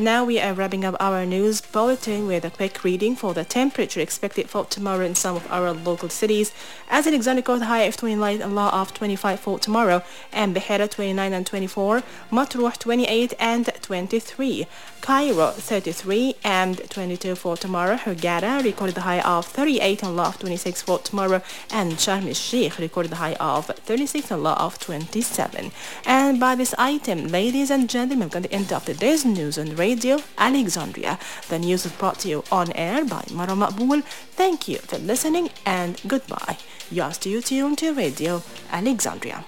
now we are wrapping up our news bulletin with a quick reading for the temperature expected for tomorrow in some of our local cities. As in Exotic high of 29 and low of 25 for tomorrow, and Beheira 29 and 24, Matruh 28 and 23, Cairo 33 and 22 for tomorrow, Hurghada recorded the high of 38 and low of 26 for tomorrow, and Sharm el-Sheikh recorded the high of 36 and low of 27. And by this item, ladies and gentlemen, we're going to end up today's news on Radio Alexandria. The news is brought to you on air by Mara Maqbool. Thank you for listening and goodbye. You are still tuned to Radio Alexandria.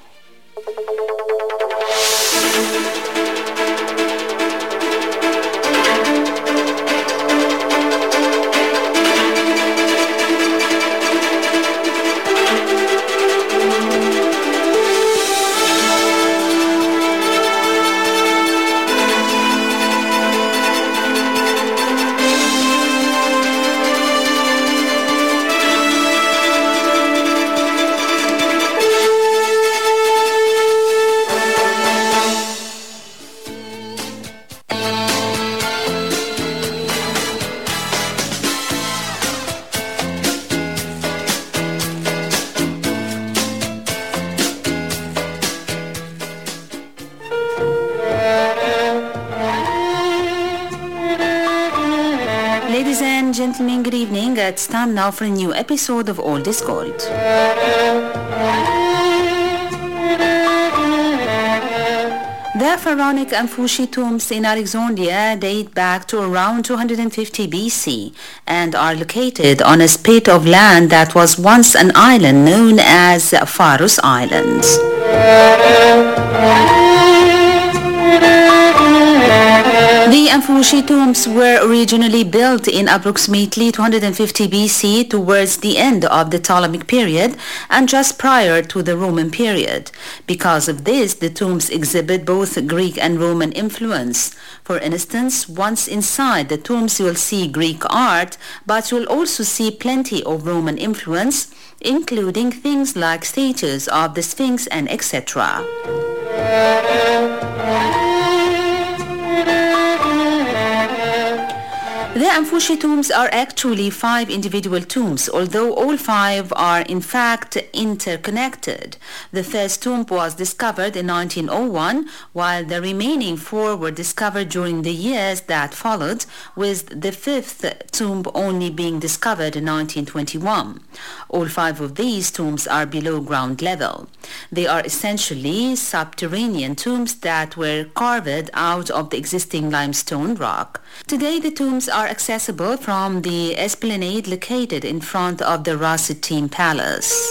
Ladies and gentlemen, good evening. It's time now for a new episode of All This Gold. The pharaonic Anfushi tombs in Alexandria date back to around 250 BC and are located on a spit of land that was once an island known as Faros Islands. The Anfushi tombs were originally built in approximately 250 BC towards the end of the Ptolemaic period and just prior to the Roman period. Because of this, the tombs exhibit both Greek and Roman influence. For instance, once inside the tombs you'll see Greek art, but you'll also see plenty of Roman influence, including things like statues of the Sphinx and etc. The Anfushi tombs are actually five individual tombs, although all five are in fact interconnected. The first tomb was discovered in 1901, while the remaining four were discovered during the years that followed, with the fifth tomb only being discovered in 1921. All five of these tombs are below ground level. They are essentially subterranean tombs that were carved out of the existing limestone rock. Today the tombs are accessible from the esplanade located in front of the Rasuddin Palace.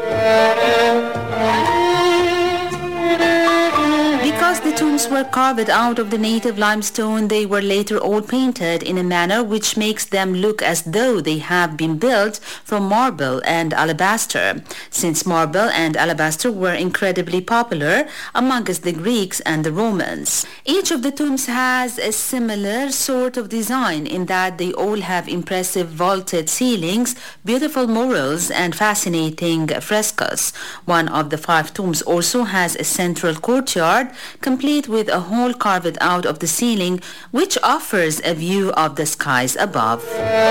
Because the tombs were carved out of the native limestone, they were later all painted in a manner which makes them look as though they have been built from marble and alabaster, since marble and alabaster were incredibly popular amongst the Greeks and the Romans. Each of the tombs has a similar sort of design in that they all have impressive vaulted ceilings, beautiful murals, and fascinating frescoes. One of the five tombs also has a central courtyard complete with a hole carved out of the ceiling which offers a view of the skies above.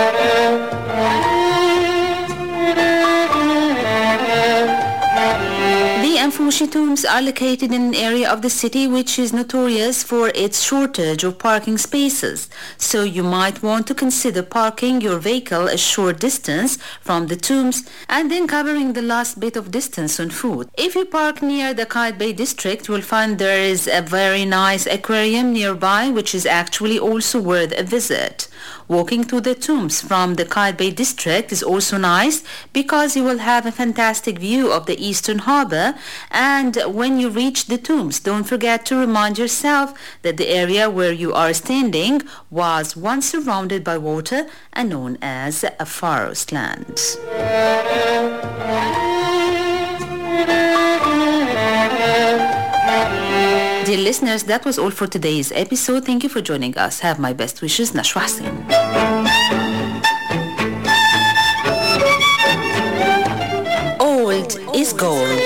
The Anfushi tombs are located in an area of the city which is notorious for its shortage of parking spaces, so you might want to consider parking your vehicle a short distance from the tombs and then covering the last bit of distance on foot. If you park near the Kite Bay district, you will find there is a very nice aquarium nearby which is actually also worth a visit. Walking to the tombs from the Kite Bay district is also nice because you will have a fantastic view of the eastern harbor and when you reach the tombs don't forget to remind yourself that the area where you are standing was once surrounded by water and known as a Faros land. Dear listeners, that was all for today's episode. Thank you for joining us. Have my best wishes, Nashwa Hussain. Old is gold.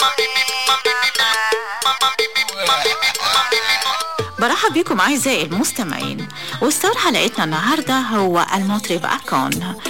برحب بكم أعزائي المستمعين وستار حلقتنا النهاردة هو المطرب أكون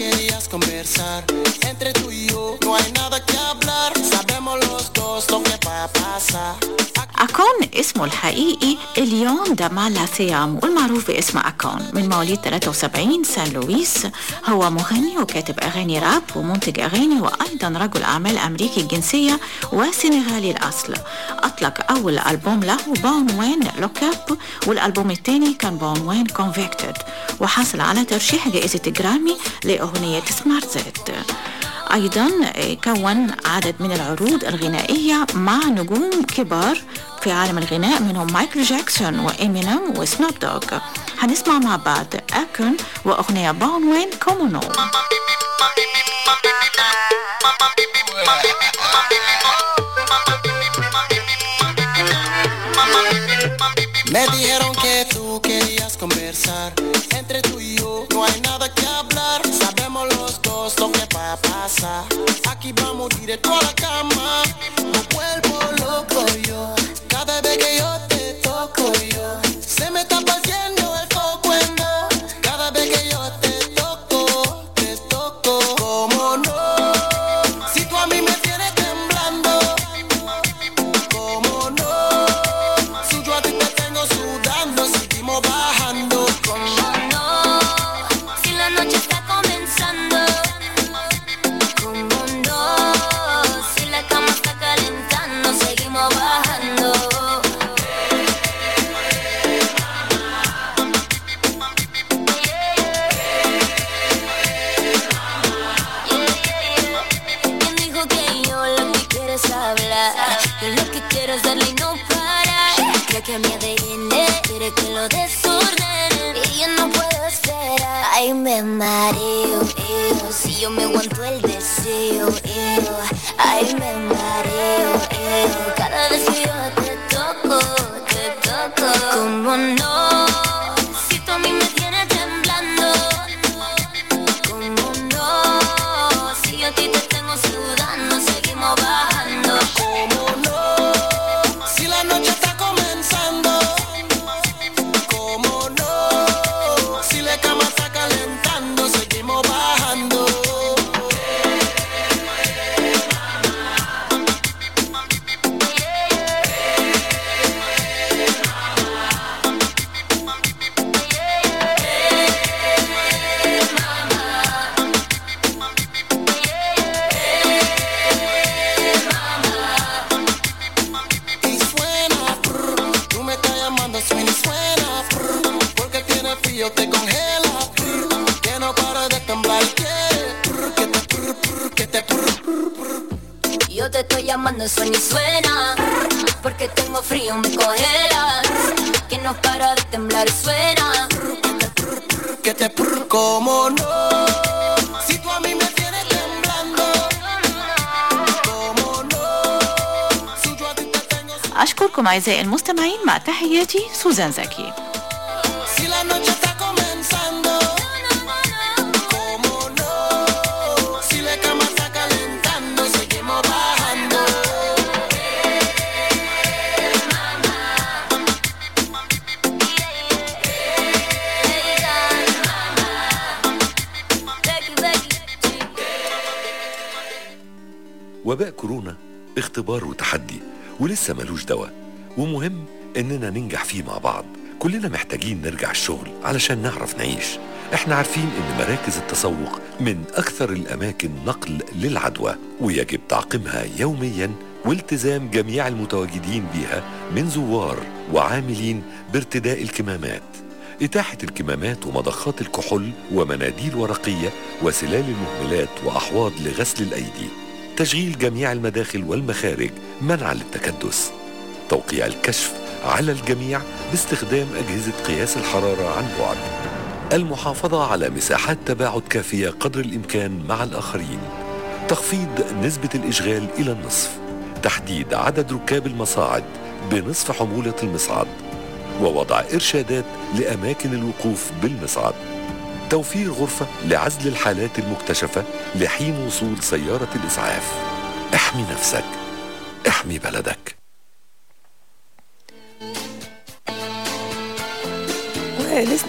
أكون اسمه الحقيقي اليون دامالا ثيام والمعروف باسم أكون من مواليد 73 سان لويس هو مغني وكاتب أغاني راب ومنتج أغاني وأيضا رجل أعمال أمريكي الجنسية وسنغالي الأصل أطلق أول ألبوم له بعنوان لوك أب والألبوم الثاني كان بعنوان كونفكتد وحصل على ترشيح جائزة جرامي لأغنية سمارت زيت أيضا كون عدد من العروض الغنائية مع نجوم كبار في عالم الغناء منهم مايكل جاكسون وإمينيم وسنوب دوغ هنسمع مع بعض أكون وأغنية بعنوان كومونو Me dijeron que tú querías conversar. Entre tú y yo no hay nada que hablar. Sabemos los dos lo que va a pasar. Aquí vamos directo a la cama. No vuelvo loco yo. Cada vez que yo te toco yo. Se me está pasando el foco en Cada vez que yo te toco, te toco. Como no. Si tú a mí me tienes temblando. Como no. Si yo a ti te tengo sudando. Seguimos bajando. ¿Cómo no? Si la noche está comenzando. ¿Cómo no? Si la cama está calentando, seguimos bajando. ¿Quién dijo que yo lo que quiero es hablar? Yo lo que quiero es darle y no parar. Ya que mi ADN quiere que lo desordene y yo no puedo esperar. Ay, me mareo, eo, si yo me aguanto el deseo, eo. Ay, me mareo, eo, cada vez que yo te toco, te toco. ¿Cómo no? Si tú a mí me tienes temblando. ¿Cómo no? Si yo a ti te tengo sudando, seguimos bajando. ¿Cómo no? Si la noche está comenzando. ¿Cómo no? Si la cama está calentando, seguimos bajando. Y suena, prr, tú me estás llamando, suena y suena, prr, porque tiene frío, te congela, prr, que no para de temblar, que, prr, que te, prr, prr, que te, prr, prr, Yo te estoy llamando, suena y suena. Porque tengo frío, me congela. Que no para de temblar, suena. que te, prr, como no. Si tú a mí me tienes temblando, como no. Si yo a ti te tengo, أشكركم أعزائي المستمعين مع تحياتي سوزان زكي si la noche está comenzando, como no. Si la cama está calentando, seguimos bajando. Becky, Becky. وباء كورونا اختبار وتحدي ولسه ملوش دواء ومهم اننا ننجح فيه مع بعض كلنا محتاجين نرجع الشغل علشان نعرف نعيش احنا عارفين ان مراكز التسوق من اكثر الاماكن نقل للعدوى ويجب تعقيمها يوميا والتزام جميع المتواجدين بها من زوار وعاملين بارتداء الكمامات إتاحة الكمامات ومضخات الكحول ومناديل ورقية وسلال المهملات وأحواض لغسل الأيدي تشغيل جميع المداخل والمخارج منعا للتكدس توقيع الكشف على الجميع باستخدام أجهزة قياس الحرارة عن بعد المحافظة على مساحات تباعد كافية قدر الإمكان مع الآخرين تخفيض نسبة الإشغال إلى النصف تحديد عدد ركاب المصاعد بنصف حمولة المصعد ووضع إرشادات لأماكن الوقوف بالمصعد توفير غرفة لعزل الحالات المكتشفة لحين وصول سيارة الإسعاف احمي نفسك احمي واحمي بلدك ولسه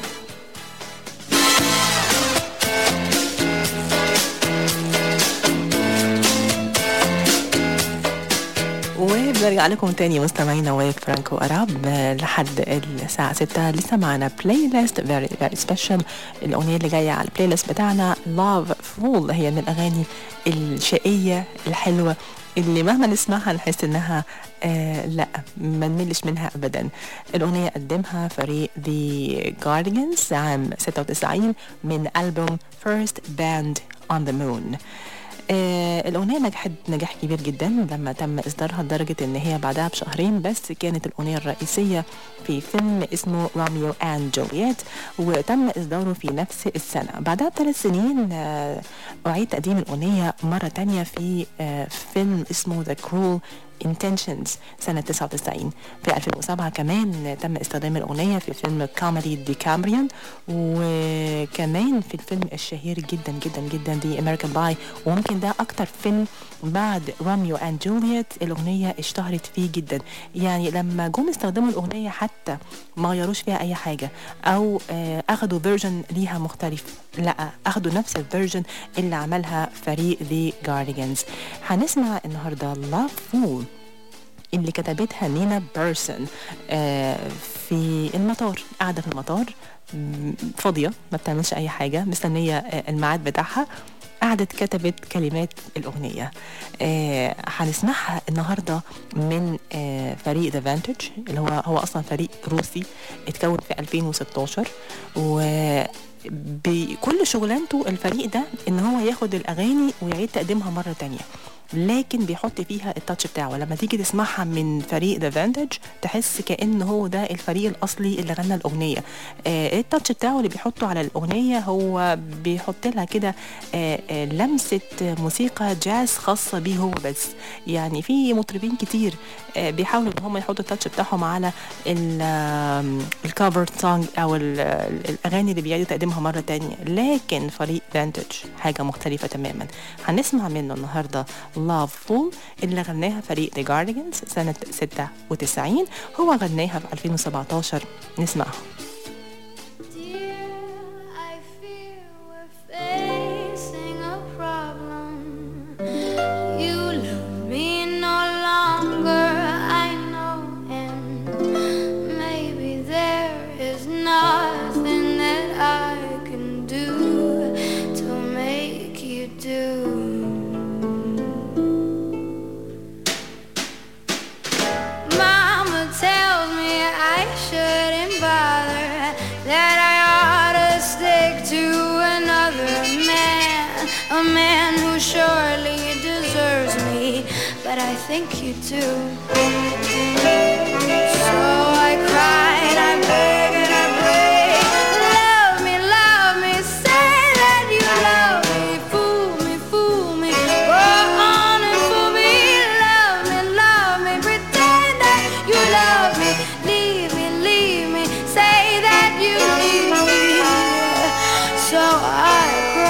وبنرجع لكم تاني مستمعينا وفرانكو أراب آه، لحد الساعة 6 لسه معانا بلاي ليست فيري فيري سبيشال الأغنية اللي جاية على البلاي ليست بتاعنا لاف فول هي من الأغاني الشقية الحلوة اللي مهما نسمعها نحس انها آه لا ما نملش منها ابدا الاغنيه قدمها فريق The Guardians عام 96 من البوم First Band on the Moon آه الأغنية نجحت نجاح كبير جدا لما تم إصدارها لدرجة إن هي بعدها بشهرين بس كانت الأغنية الرئيسية في فيلم اسمه روميو أند جولييت وتم إصداره في نفس السنة بعدها بثلاث سنين آه أعيد تقديم الأغنية مرة تانية في آه فيلم اسمه The Cruel Intentions سنة 99 في 2007 كمان تم استخدام الأغنية في فيلم كوميدي دي كامبريان وكمان في الفيلم الشهير جدا جدا جدا دي أمريكان باي وممكن ده أكتر فيلم بعد روميو أند جولييت الأغنية اشتهرت فيه جدا يعني لما جم استخدموا الأغنية حتى ما غيروش فيها أي حاجة أو آه أخدوا فيرجن ليها مختلف لا أخدوا نفس الفيرجن اللي عملها فريق ذي جارديجانز هنسمع النهارده لاف فول اللي كتبتها نينا بيرسون آه في المطار قاعده في المطار م- فاضيه ما بتعملش اي حاجه مستنيه آه الميعاد بتاعها قعدت كتبت كلمات الأغنية آه هنسمعها النهاردة من آه فريق ذا فانتج اللي هو هو أصلا فريق روسي اتكون في 2016 و بكل شغلانته الفريق ده ان هو ياخد الاغاني ويعيد تقديمها مره تانية لكن بيحط فيها التاتش بتاعه لما تيجي تسمعها من فريق ذا فانتج تحس كأن هو ده الفريق الأصلي اللي غنى الأغنية آه التاتش بتاعه اللي بيحطه على الأغنية هو بيحط لها كده آه آه لمسة موسيقى جاز خاصة بيه هو بس يعني في مطربين كتير آه بيحاولوا ان هم يحطوا التاتش بتاعهم على الكفر سونج او ال- ال- الاغاني اللي بيعيدوا تقديمها مره تانية لكن فريق فانتج حاجه مختلفه تماما هنسمع منه النهارده لاف فول اللي غناها فريق The Guardians سنه 96 هو غناها في 2017 نسمعها Dear, I fear we're facing a problem. You love me no longer, I know, and maybe there is nothing that I can do to make you do. Mama tells me I shouldn't bother, that I ought to stick to another man, a man who surely deserves me, but I think you do. So I cried, I beg and I pray, love me, love me, say that you love me, fool me, fool me, go on and fool me, love me, love me, pretend that you love me, leave me, leave me, say that you need me. So I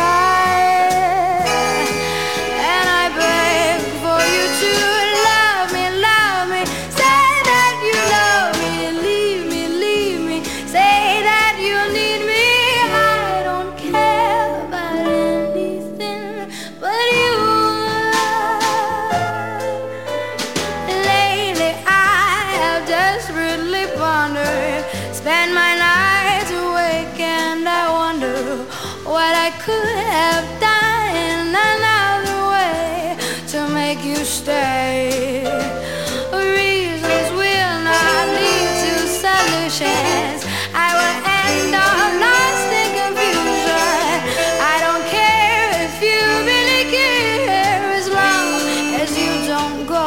cried and I beg for you to love me, love me, say that you love me, leave me, leave me, say that you need me. I don't care about anything but you. Lately I have desperately pondered, spend my nights awake and I wonder what I could have done in another way to make you stay. Reasons will not lead to solutions. I will end up lost in confusion. I don't care if you really care as long as you don't go.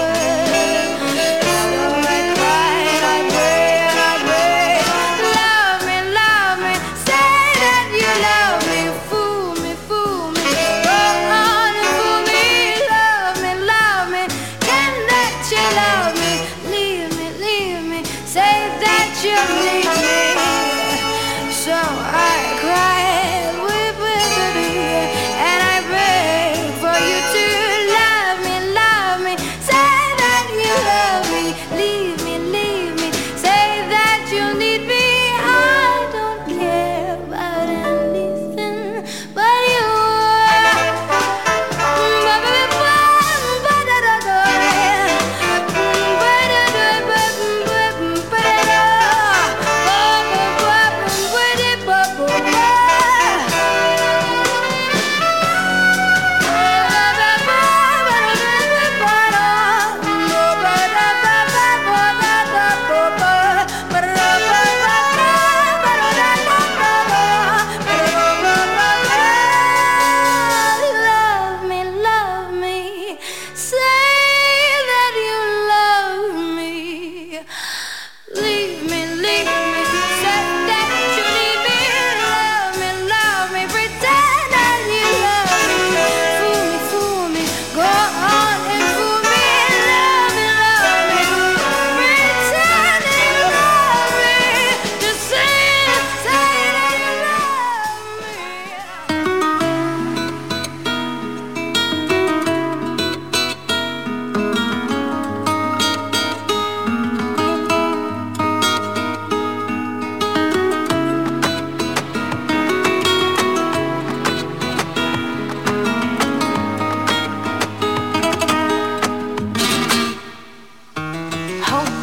So I cried, I pray, and I pray. Love me, love me, say that you love me. Fool me, fool me, go on and fool me. Love me, love me,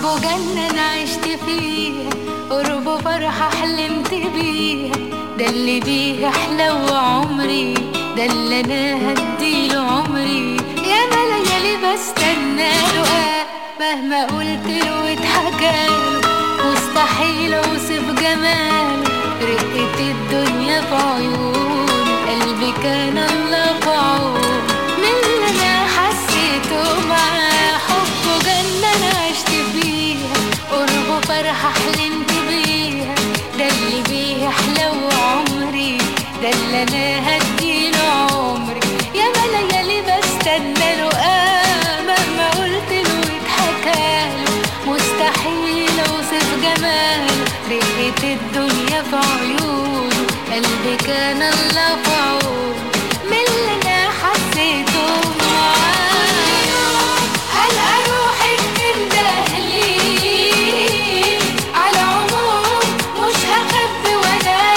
حبه جنة أنا عشت فيها قربه فرحة حلمت بيها ده اللي بيه أحلى عمري ده اللي أنا هديله عمري يا ما ليالي بستنى له آه مهما قلت له واتحكاله مستحيل أوصف جماله رقة الدنيا في عيونه قلبي كان الله في عونه من اللي أنا حسيته معاه حبه جنة أنا عشت فيها قربه فرحة حلمت بيها ده اللي بيه أحلى عمري ده اللي أنا هديله عمري يا ما ليالي بستنى له آه مهما قلت له اتحكاله مستحيل أوصف جماله رقة الدنيا في عيونه قلبي كان الله في عونه من اللي أنا حسيته معاه ألقى روحي بتندهلي على عموم مش هخبي ولا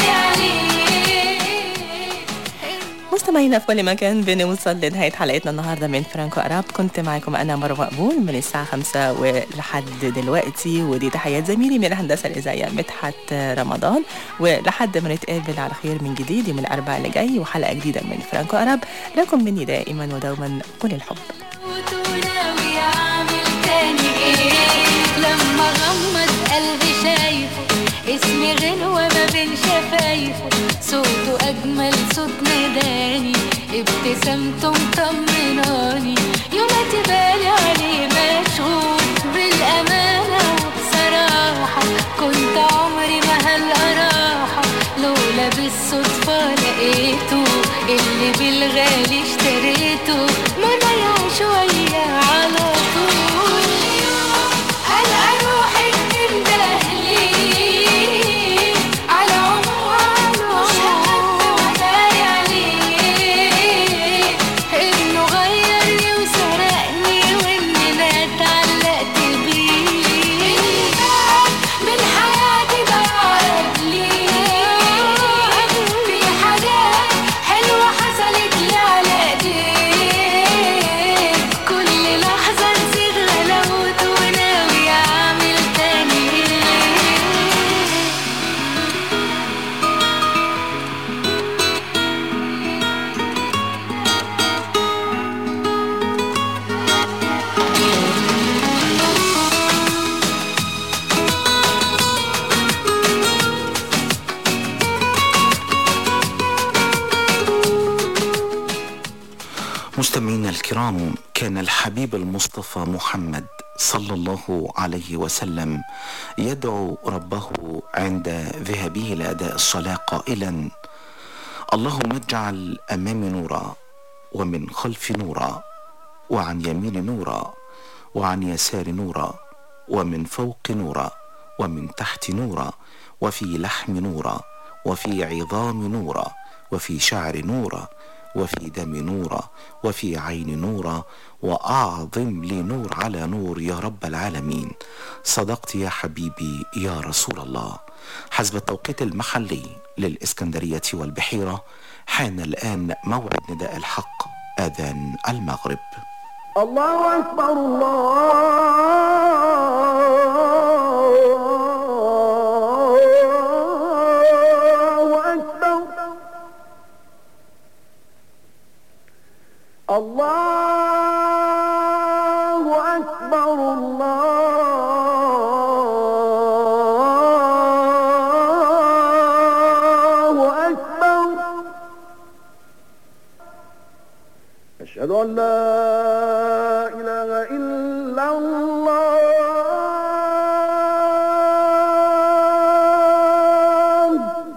يعني مستمعينا في كل مكان بنوصل لنهاية حلقتنا النهاردة من فرانكو أراب كنت معكم أنا مروة مقبول من الساعة خمسة ولحد دلوقتي ودي تحيات زميلي من الهندسة الإذاعية مدحت رمضان ولحد ما نتقابل على خير من جديد يوم الأربعاء اللي جاي وحلقة جديدة من فرانكو أراب لكم مني دائما ودوما كل الحب وناوي اعمل تاني ايه لما غمض قلبي شايفه اسمي غنوة ما بين شفايفه صوته اجمل صوت ناداني ابتسامته مطمناني يوماتي بالي عليه مشغول بالامانة وبصراحة كنت عمري ما هلقى راحة لولا بالصدفة لقيته اللي بالغالي اشتريته منايا شوية على طول ألقى روحي بتندهلي على عمره مش هخبي ولا يعني إنه غيرني وسرقني وإني أنا اتعلقت بيه من حياتي ضاعت لي في حاجات حلوة حصلت لي على ايديك كل لحظة نسيت غلاوته وناوي اعمل تاني مستمعينا الكرام كان الحبيب المصطفى محمد صلى الله عليه وسلم يدعو ربه عند ذهابه لأداء الصلاة قائلا اللهم اجعل أمامي نورا ومن خلفي نورا وعن يميني نورا وعن يساري نورا ومن فوق نورا ومن تحت نورا وفي لحم نورا وفي عظام نورا وفي شعر نورا وفي دم نورا وفي عين نورا وأعظم لي نور على نور يا رب العالمين صدقت يا حبيبي يا رسول الله حسب التوقيت المحلي للإسكندرية والبحيرة حان الآن موعد نداء الحق آذان المغرب الله أكبر الله أكبر الله أكبر الله أكبر أشهد أن لا إله إلا الله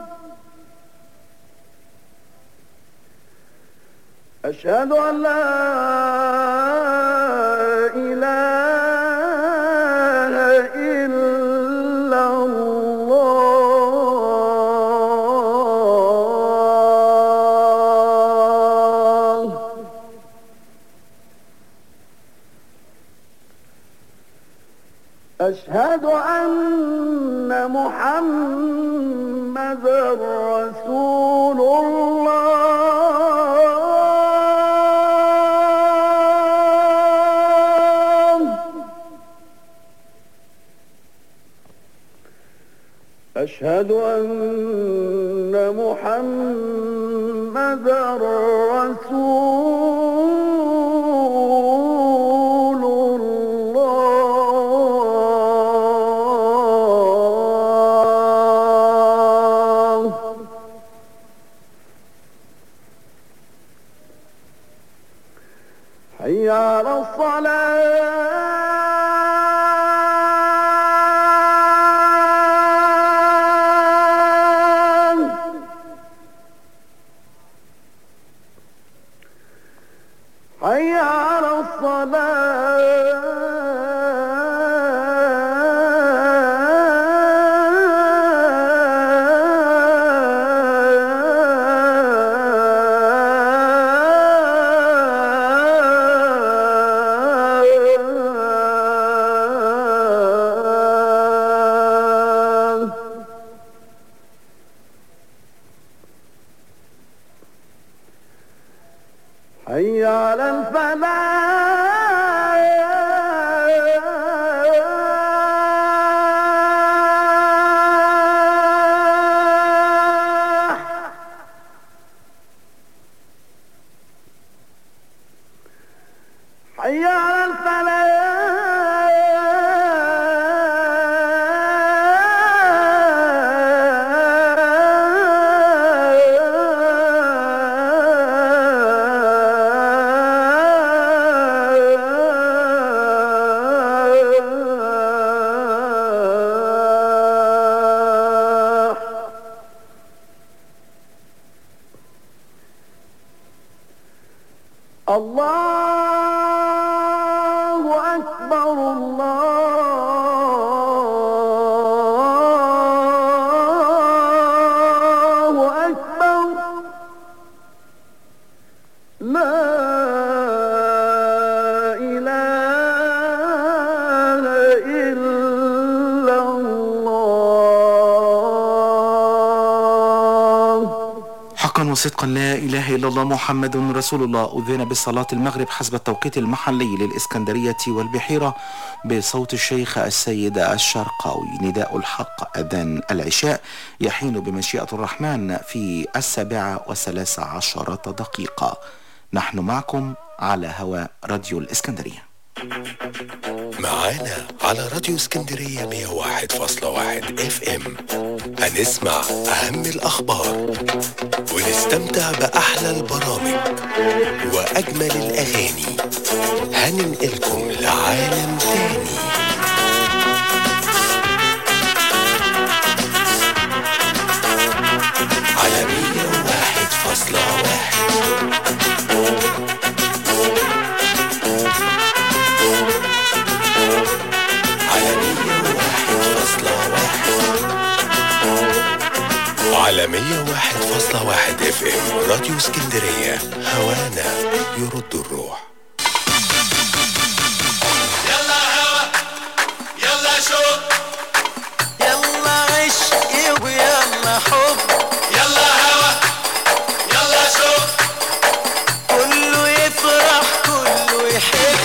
أشهد أن لا إله إلا الله أشهد أن محمد رسول الله أشهد أن محمدا رسول الله حي على الصلاة حي على الصلاة حي على الفلاح حي على الفلاح الله أكبر الله أكبر لا إله إلا الله حقا وصدقا لا إله إلا الله محمد رسول الله أذن بصلاة المغرب حسب التوقيت المحلي للإسكندرية والبحيرة بصوت الشيخ السيد الشرقاوي نداء الحق أذان العشاء يحين بمشيئة الرحمن في السابعة وثلاث عشرة دقيقة نحن معكم على هواء راديو الإسكندرية معانا على راديو اسكندرية 101.1 اف ام هنسمع أهم الأخبار ونستمتع بأحلى البرامج وأجمل الأغاني هننقلكم لعالم تاني على 101.1 على 101.1 على 101.1 اف ام راديو اسكندرية هوانا يرد الروح يلا هوا يلا شوق يلا عشق ويلا حب يلا هوا يلا شوق كله يفرح كله يحب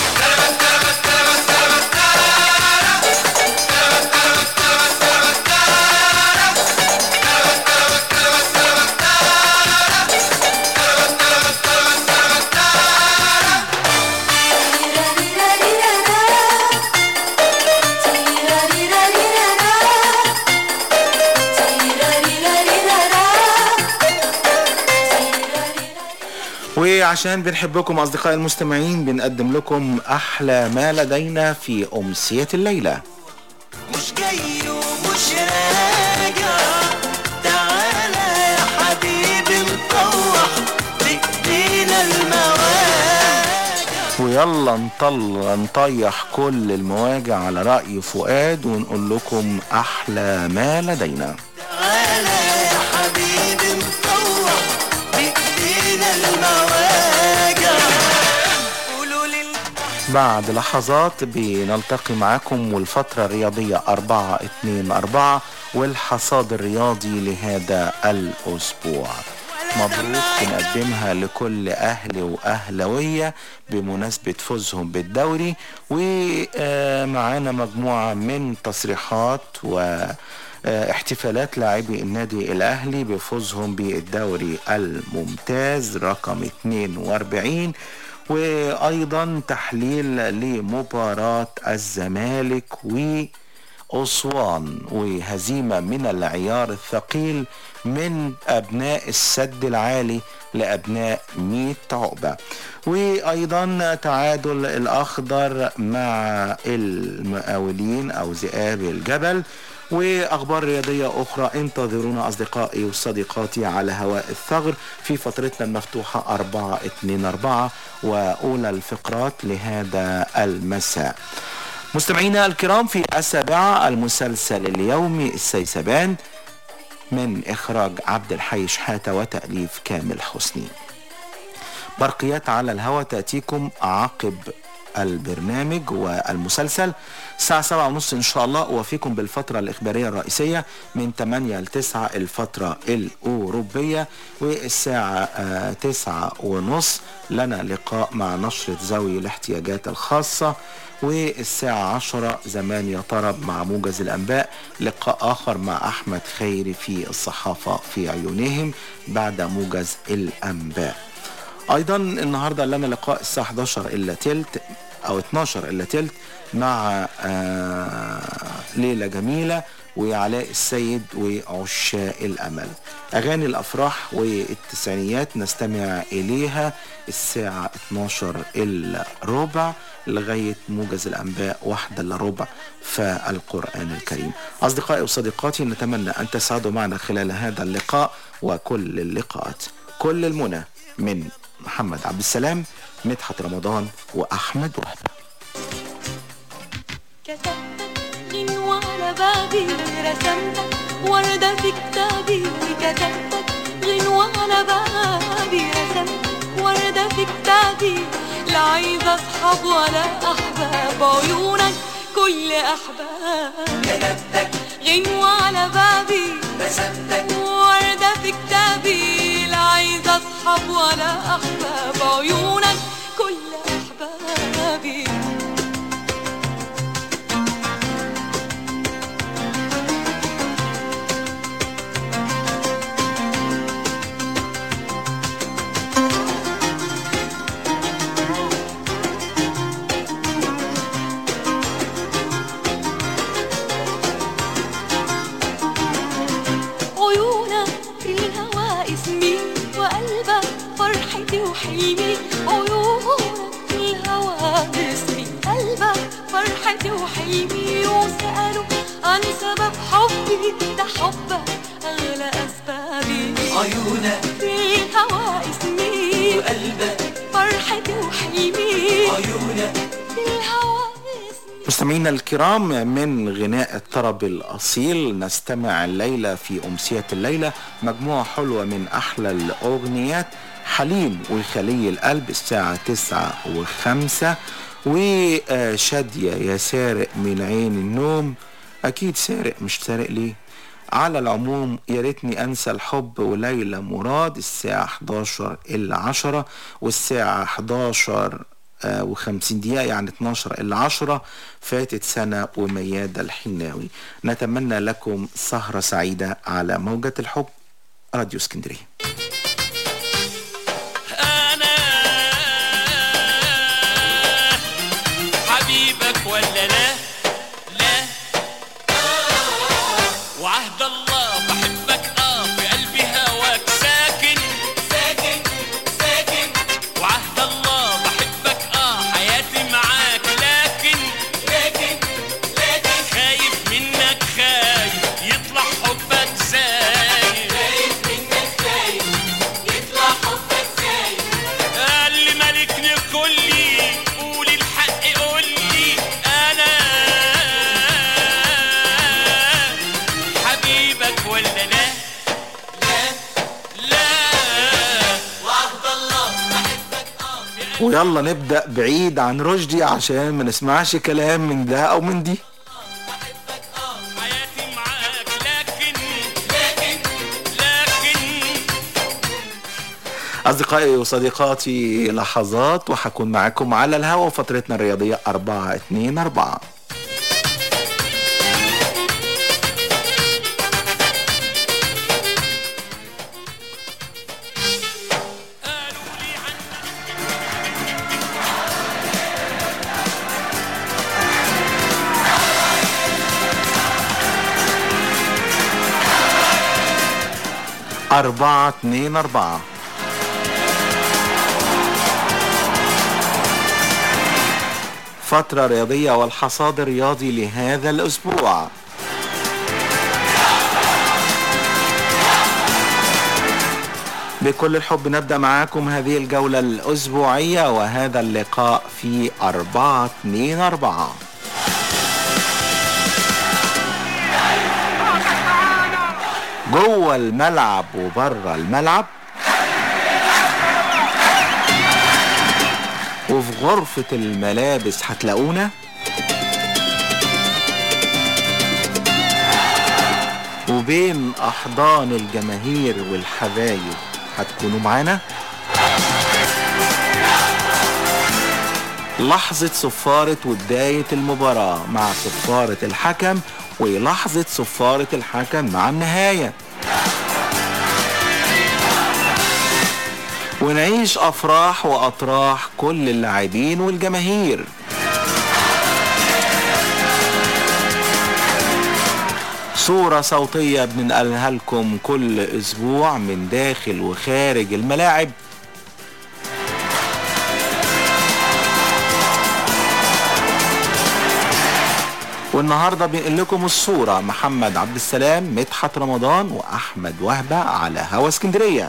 وعشان بنحبكم أصدقائي المستمعين بنقدم لكم أحلى ما لدينا في أمسية الليلة مش جاي ومش راجع تعالى يا حبيبي نطوح بايدينا المواجع ويلا نطل نطيح كل المواجع على رأي فؤاد ونقول لكم أحلى ما لدينا تعالى يا حبيبي نطوح بايدينا المواجع قولوا لي بعد لحظات بنلتقي معاكم والفترة الرياضية 4 2 4 والحصاد الرياضي لهذا الأسبوع مبروك بنقدمها لكل أهل وأهلوية بمناسبة فوزهم بالدوري ومعانا مجموعة من تصريحات و آه، احتفالات لاعبي النادي الأهلي بفوزهم بالدوري الممتاز رقم 42 وأيضا تحليل لمباراة الزمالك وأسوان وهزيمة من العيار الثقيل من أبناء السد العالي لأبناء ميت عقبة وأيضا تعادل الأخضر مع المقاولين أو ذئاب الجبل واخبار رياضيه اخرى انتظرونا اصدقائي وصديقاتي على هواء الثغر في فترتنا المفتوحه 4 2 4 واولى الفقرات لهذا المساء مستمعينا الكرام في السابعه المسلسل اليومي السيسبان من اخراج عبد الحي شحاته وتاليف كامل حسني برقيات على الهوى تأتيكم عقب البرنامج والمسلسل الساعة سبعة ونص إن شاء الله وفيكم بالفترة الإخبارية الرئيسية من 8 ل 9 الفترة الأوروبية والساعة آه، تسعة ونص لنا لقاء مع نشرة ذوي الاحتياجات الخاصة والساعة عشرة زمان يا طرب مع موجز الأنباء لقاء آخر مع أحمد خيري في الصحافة في عيونهم بعد موجز الأنباء ايضا النهارده لنا لقاء الساعه 11 الا تلت او 12 الا تلت مع آه ليله جميله وعلاء السيد وعشاق الامل اغاني الافراح والتسعينيات نستمع اليها الساعه 12 الا ربع لغايه موجز الانباء واحدة الا ربع فالقران الكريم اصدقائي وصديقاتي نتمنى ان تسعدوا معنا خلال هذا اللقاء وكل اللقاءات كل المنى من محمد عبد السلام مدحت رمضان واحمد وهبه كتبتك غنوة على بابي رسمتك وردة في كتابي كتبتك غنوة على بابي رسمتك وردة في كتابي لا عايزة أصحاب ولا أحباب عيونك كل أحباب كتبتك غنوة على بابي رسمتك وردة في كتابي لا عايزة أصحاب ولا أحباب عيونك كل أحبابي عيونك في الهوى اسمي وقلبك فرحتي وحلمي عيونك في الهوى اسمي قلبك فرحتي وحلمي وسألوا عن سبب حبي ده حبك أغلى أسبابي عيونك في الهوى اسمي وقلبك فرحتي وحلمي عيونك في الهوى مستمعينا الكرام من غناء الطرب الأصيل نستمع الليلة في أمسية الليلة مجموعة حلوة من أحلى الأغنيات حليم وخلي القلب الساعة تسعة وخمسة وشادية يا سارق من عين النوم أكيد سارق مش سارق ليه على العموم يا ريتني انسى الحب وليلى مراد الساعة 11 إلا 10 والساعة 11 آه، و50 دقيقة يعني 12 إلا 10 فاتت سنة وميادة الحناوي نتمنى لكم سهرة سعيدة على موجة الحب راديو اسكندرية حبيبك ولا لا لا وعهد الله بحبك اه في قلبي هواك ساكن ساكن ساكن وعهد الله بحبك اه حياتي معاك لكن لكن لكن خايف منك خايف يطلع حبك زايد خايف منك خايف يطلع حبك زايد قال لي ملكني كلي قولي الحق قولي انا حبيبك ولا لا لا لا وعهد الله بحبك اه ويلا نبدأ بعيد عن رشدي عشان ما نسمعش كلام من ده أو من دي حياتي معاك لكن لكن لكن أصدقائي وصديقاتي لحظات وحكون معاكم على الهوا فترتنا الرياضية 4 2 4 أربعة اتنين أربعة فترة رياضية والحصاد الرياضي لهذا الأسبوع بكل الحب نبدأ معاكم هذه الجولة الأسبوعية وهذا اللقاء في أربعة اتنين أربعة جوه الملعب وبره الملعب وفي غرفة الملابس هتلاقونا وبين أحضان الجماهير والحبايب هتكونوا معانا لحظة صفارة وبداية المباراة مع صفارة الحكم ولحظة صفارة الحكم مع النهاية ونعيش أفراح وأطراح كل اللاعبين والجماهير صورة صوتية بننقلها لكم كل أسبوع من داخل وخارج الملاعب والنهارده بنقل لكم الصورة محمد عبد السلام مدحت رمضان وأحمد وهبة على هوا اسكندرية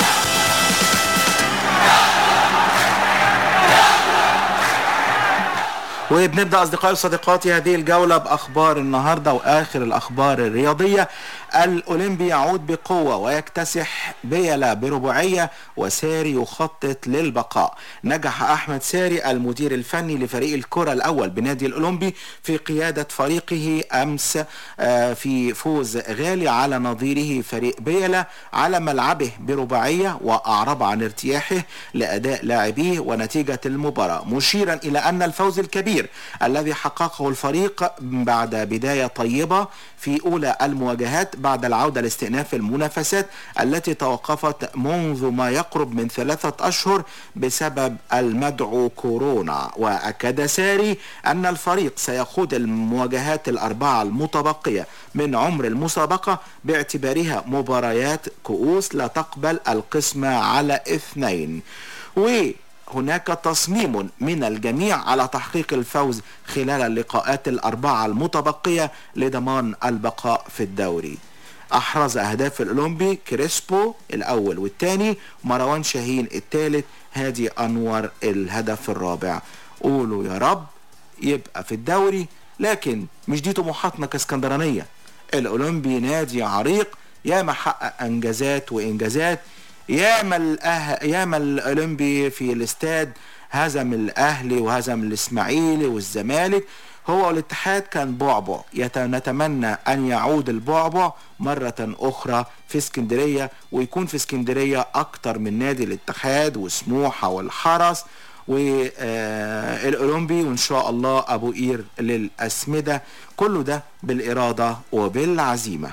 وبنبدا اصدقائي وصديقاتي هذه الجوله باخبار النهارده واخر الاخبار الرياضيه الاولمبي يعود بقوه ويكتسح بيلا برباعيه وساري يخطط للبقاء نجح احمد ساري المدير الفني لفريق الكره الاول بنادي الاولمبي في قياده فريقه امس آه، في فوز غالي على نظيره فريق بيلا على ملعبه برباعيه واعرب عن ارتياحه لاداء لاعبيه ونتيجه المباراه مشيرا الى ان الفوز الكبير الذي حققه الفريق بعد بدايه طيبه في اولى المواجهات بعد العوده لاستئناف المنافسات التي توقفت منذ ما يقرب من ثلاثه اشهر بسبب المدعو كورونا واكد ساري ان الفريق سيخوض المواجهات الاربعه المتبقيه من عمر المسابقه باعتبارها مباريات كؤوس لا تقبل القسمه على اثنين و هناك تصميم من الجميع على تحقيق الفوز خلال اللقاءات الأربعة المتبقية لضمان البقاء في الدوري أحرز أهداف الأولمبي كريسبو الأول والثاني مروان شاهين الثالث هادي أنور الهدف الرابع قولوا يا رب يبقى في الدوري لكن مش دي طموحاتنا كاسكندرانية الأولمبي نادي عريق ياما حقق انجازات وانجازات ياما الأه... ياما الاولمبي في الاستاد هزم الاهلي وهزم الاسماعيلي والزمالك هو والاتحاد كان بعبع يت- نتمنى ان يعود البعبع مرة اخرى في اسكندرية ويكون في اسكندرية اكتر من نادي الاتحاد وسموحة والحرس والاولمبي وان شاء الله ابو قير للاسمدة كله ده بالاراده وبالعزيمه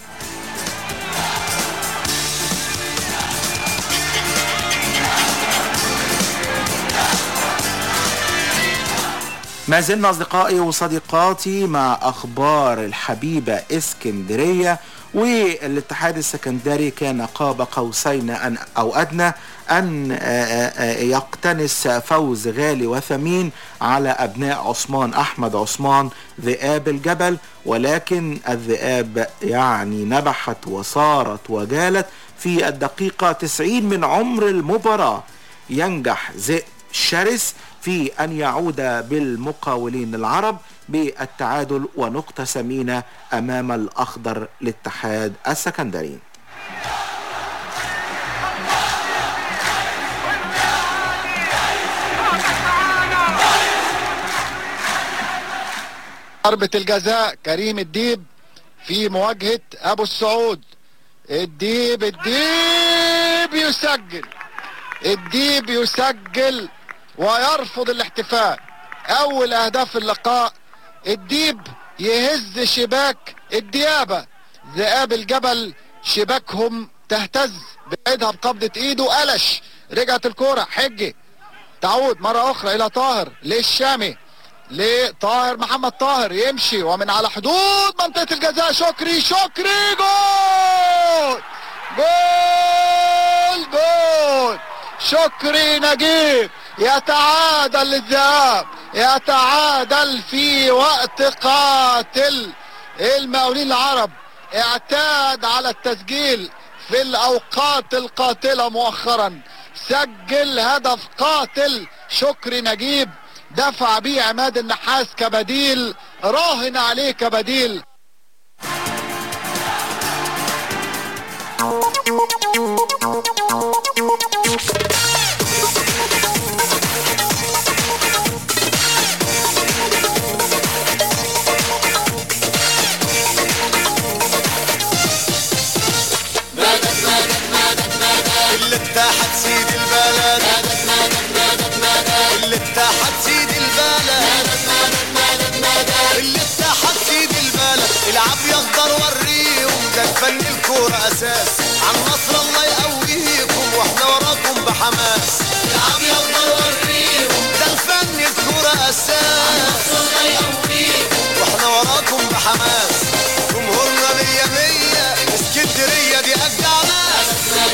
ما زلنا أصدقائي وصديقاتي مع أخبار الحبيبة اسكندرية والاتحاد السكندري كان قاب قوسين أن أو أدنى أن آه، آه، يقتنس فوز غالي وثمين على أبناء عثمان أحمد عثمان ذئاب الجبل ولكن الذئاب يعني نبحت وصارت وجالت في الدقيقة 90 من عمر المباراة ينجح ذئب شرس في أن يعود بالمقاولين العرب بالتعادل ونقطة ثمينة أمام الأخضر للاتحاد السكندري ضربة الجزاء كريم الديب في مواجهة ابو السعود الديب الديب يسجل الديب يسجل ويرفض الاحتفال اول اهداف اللقاء الديب يهز شباك الديابة ذئاب الجبل شباكهم تهتز بعيدها بقبضة ايده قلش رجعت الكرة حجي تعود مرة اخرى الى طاهر للشامي لطاهر محمد طاهر يمشي ومن على حدود منطقة الجزاء شكري شكري جول جول جول شكري نجيب يتعادل الذهاب يتعادل في وقت قاتل المقاولين العرب اعتاد على التسجيل في الاوقات القاتلة مؤخرا سجل هدف قاتل شكري نجيب دفع بيه عماد النحاس كبديل راهن عليه كبديل مدد مدد مدد مدد اللي اتحد سيد البلد مدد مدد مدد مدد اللي اتحد سيد البلد مدد مدد مدد مدد اللي اتحد سيد البلد العب يا اخضر وريهم ده الفن الكورة اساس عن مصر الله يقويكم واحنا وراكم بحماس العب يا اخضر وريهم ده الفن الكورة اساس عن مصر الله يقويكم واحنا وراكم بحماس جمهورنا مية مية اسكندرية دي أجدع ناس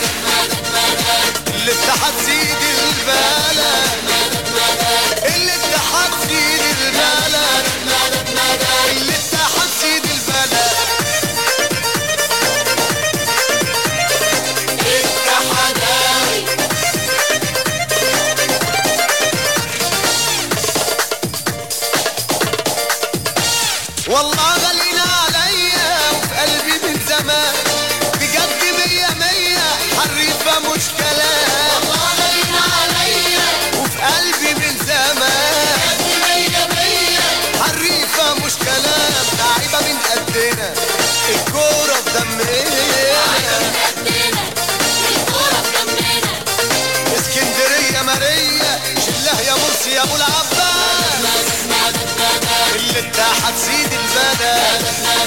اللي اتحد سيد البلد اللي اتحد سيد البلد اللي اتحد سيد البلد اتحداوي والله غالينا عليا وفي قلبي من زمان بجد مية مية حريفة مش كلام والله غالينا عليا وفي قلبي من زمان بجد مية مية حريفة مش كلام لعيبة من قدنا الكورة في دمنا اسكندرية مارية شله يا مرسي يا ابو العباس اللي اتحد سيد البلد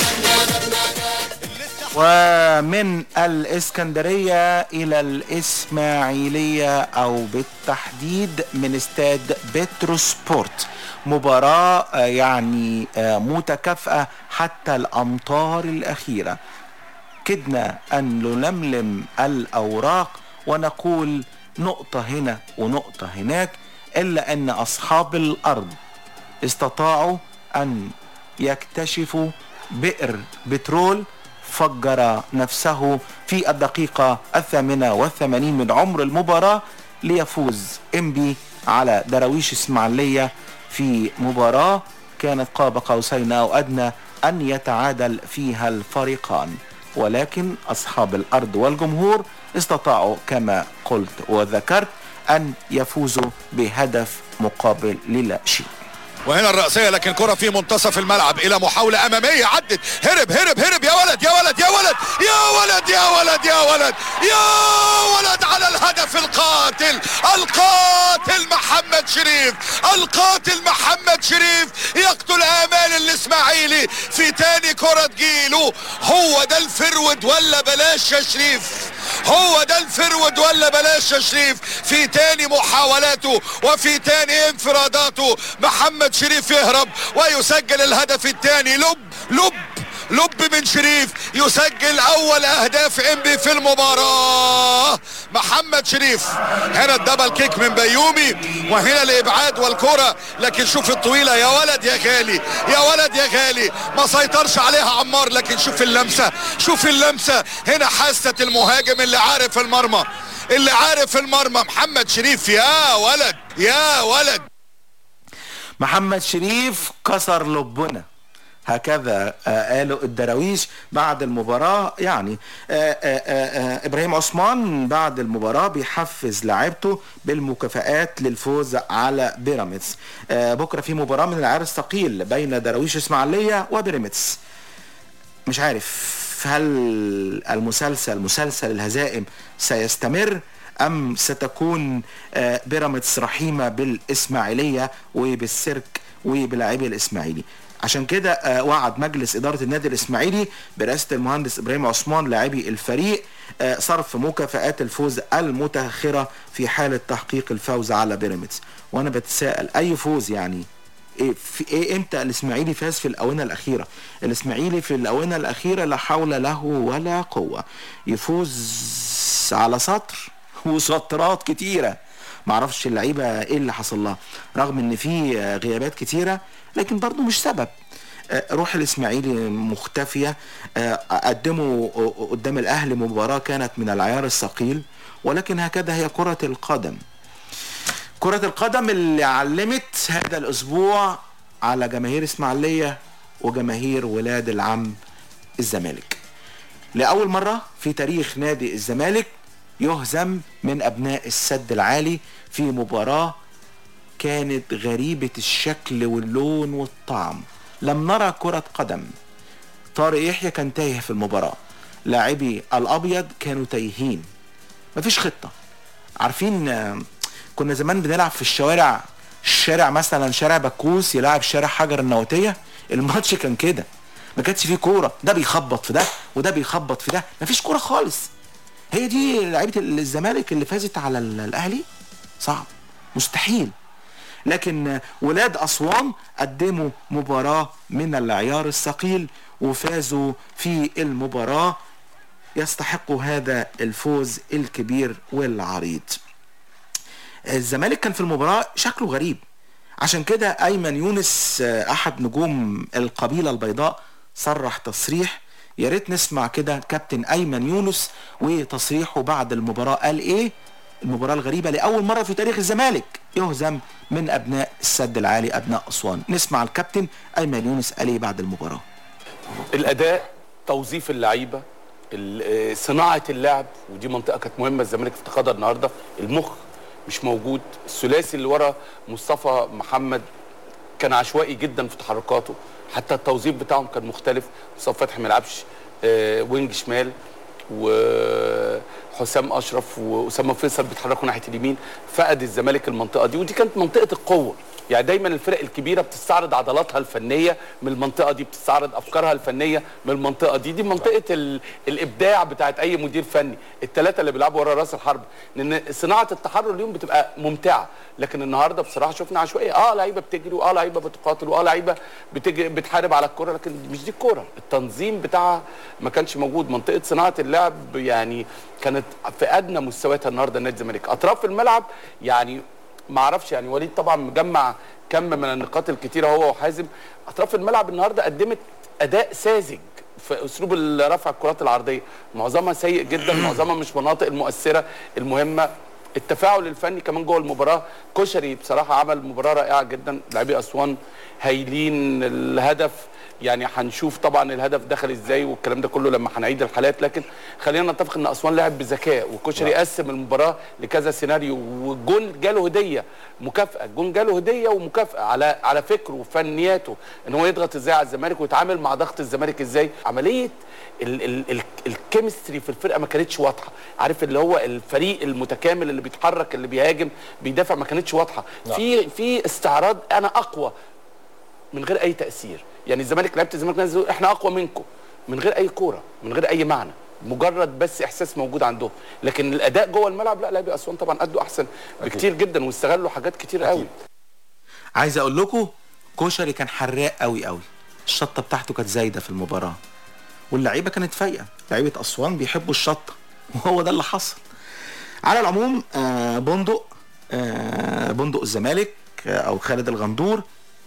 ومن الإسكندرية إلى الإسماعيلية أو بالتحديد من استاد بتروسبورت مباراة آه، يعني آه، متكافئة حتى الأمطار الأخيرة كدنا أن نلملم الأوراق ونقول نقطة هنا ونقطة هناك إلا أن أصحاب الأرض استطاعوا أن يكتشفوا بئر بترول فجر نفسه في الدقيقة الثامنة والثمانين من عمر المباراة ليفوز إنبي على دراويش إسماعيلية في مباراة كانت قاب قوسين أو أدنى أن يتعادل فيها الفريقان ولكن أصحاب الأرض والجمهور استطاعوا كما قلت وذكرت أن يفوزوا بهدف مقابل للا شيء وهنا الرأسية لكن كرة في منتصف الملعب إلى محاولة أمامية عدت هرب هرب هرب يا ولد يا ولد يا ولد يا ولد يا ولد يا ولد يا ولد على الهدف القاتل القاتل محمد شريف القاتل محمد شريف يقتل آمال الإسماعيلي في تاني كرة جيله هو ده الفرود ولا بلاش يا شريف هو ده الفرود ولا بلاش يا شريف في تاني محاولاته وفي تاني انفراداته محمد شريف يهرب ويسجل الهدف الثاني لب لب لب من شريف يسجل اول اهداف انبي في المباراة محمد شريف هنا الدبل كيك من بيومي وهنا الابعاد والكرة لكن شوف الطويلة يا ولد يا غالي يا ولد يا غالي ما سيطرش عليها عمار لكن شوف اللمسة شوف اللمسة هنا حاسة المهاجم اللي عارف المرمى اللي عارف المرمى محمد شريف يا ولد يا ولد محمد شريف كسر لبنا هكذا آه قالوا الدراويش بعد المباراة يعني آه آه آه إبراهيم عثمان بعد المباراة بيحفز لاعيبته بالمكافآت للفوز على بيراميدز آه بكرة في مباراة من العيار الثقيل بين دراويش إسماعيلية وبيراميدز مش عارف هل المسلسل مسلسل الهزائم سيستمر ام ستكون آه، بيراميدز رحيمه بالاسماعيليه وبالسيرك وبلاعبي الاسماعيلي عشان كده آه، وعد مجلس اداره النادي الاسماعيلي برئاسه المهندس ابراهيم عثمان لاعبي الفريق آه، صرف مكافآت الفوز المتاخره في حاله تحقيق الفوز على بيراميدز وانا بتساءل اي فوز يعني إيه في ايه امتى الاسماعيلي فاز في الاونه الاخيره الاسماعيلي في الاونه الاخيره لا حول له ولا قوه يفوز على سطر وسطرات كتيره معرفش اللعيبه ايه اللي حصل لها رغم ان في آه، غيابات كتيره لكن برضو مش سبب آه، روح الاسماعيلي مختفيه آه، قدموا قدام الاهلي مباراه كانت من العيار الثقيل ولكن هكذا هي كره القدم كرة القدم اللي علمت هذا الأسبوع على جماهير إسماعيلية وجماهير ولاد العم الزمالك لأول مرة في تاريخ نادي الزمالك يهزم من أبناء السد العالي في مباراة كانت غريبة الشكل واللون والطعم لم نرى كرة قدم طارق يحيى كان تايه في المباراة لاعبي الأبيض كانوا تايهين مفيش خطة عارفين آه، كنا زمان بنلعب في الشوارع الشارع مثلا شارع بكوس يلعب شارع حجر النواتية الماتش كان كده ما كانش فيه كورة ده بيخبط في ده وده بيخبط في ده مفيش كورة خالص هي دي لعيبة الزمالك اللي فازت على ال- الأهلي صعب مستحيل لكن ولاد أسوان قدموا مباراة من العيار الثقيل وفازوا في المباراة يستحقوا هذا الفوز الكبير والعريض الزمالك كان في المباراة شكله غريب عشان كده أيمن يونس آه، أحد نجوم القبيلة البيضاء صرح تصريح يا ريت نسمع كده كابتن أيمن يونس وتصريحه بعد المباراة قال إيه المباراة الغريبة لأول مرة في تاريخ الزمالك يهزم من أبناء السد العالي أبناء أسوان نسمع الكابتن أيمن يونس قال إيه بعد المباراة الاداء توظيف اللعيبه ال- آه، صناعه اللعب ودي منطقه كانت مهمه الزمالك افتقدها النهارده المخ مش موجود الثلاثي اللي ورا مصطفى محمد كان عشوائي جدا في تحركاته حتى التوظيف بتاعهم كان مختلف مصطفى فتحي ما لعبش آه، وينج شمال وحسام اشرف واسامه فيصل بيتحركوا ناحيه اليمين فقد الزمالك المنطقه دي ودي كانت منطقه القوه يعني دايما الفرق الكبيره بتستعرض عضلاتها الفنيه من المنطقه دي بتستعرض افكارها الفنيه من المنطقه دي دي منطقه ال... الابداع بتاعت اي مدير فني الثلاثه اللي بيلعبوا ورا راس الحرب لان صناعه التحرر اليوم بتبقى ممتعه لكن النهارده بصراحه شفنا عشوائيه اه لعيبه بتجري واه لعيبه بتقاتل واه لعيبه بتجري بتحارب على الكره لكن مش دي الكوره التنظيم بتاعها ما كانش موجود منطقه صناعه اللعب يعني كانت في ادنى مستوياتها النهارده نادي الزمالك اطراف الملعب يعني ما اعرفش يعني وليد طبعا مجمع كم من النقاط الكتيره هو وحازم اطراف الملعب النهارده قدمت اداء ساذج في اسلوب رفع الكرات العرضيه معظمها سيء جدا معظمها مش مناطق المؤثره المهمه التفاعل الفني كمان جوه المباراه كشري بصراحه عمل مباراه رائعه جدا لاعبي اسوان هايلين الهدف يعني هنشوف طبعا الهدف دخل ازاي والكلام ده كله لما هنعيد الحالات لكن خلينا نتفق ان اسوان لعب بذكاء وكشري قسم المباراه لكذا سيناريو والجون جاله هديه مكافاه الجون جاله هديه ومكافاه على على فكره وفنياته ان هو يضغط ازاي على الزمالك ويتعامل مع ضغط الزمالك ازاي عمليه ال ال ال الكيمستري في الفرقه ما كانتش واضحه عارف اللي هو الفريق المتكامل اللي بيتحرك اللي بيهاجم بيدافع ما كانتش واضحه نعم. في في استعراض انا اقوى من غير اي تاثير يعني الزمالك لعيبه الزمالك نزلوا احنا اقوى منكم من غير اي كوره من غير اي معنى مجرد بس احساس موجود عندهم لكن الاداء جوه الملعب لا لاعبي اسوان طبعا ادوا احسن بكتير جدا واستغلوا حاجات كتير قوي عايز اقول لكم كشري كان حراق قوي قوي الشطه بتاعته كانت زايده في المباراه واللعيبه كانت فايقه لعيبه اسوان بيحبوا الشطه وهو ده اللي حصل على العموم آه بندق آه بندق الزمالك آه او خالد الغندور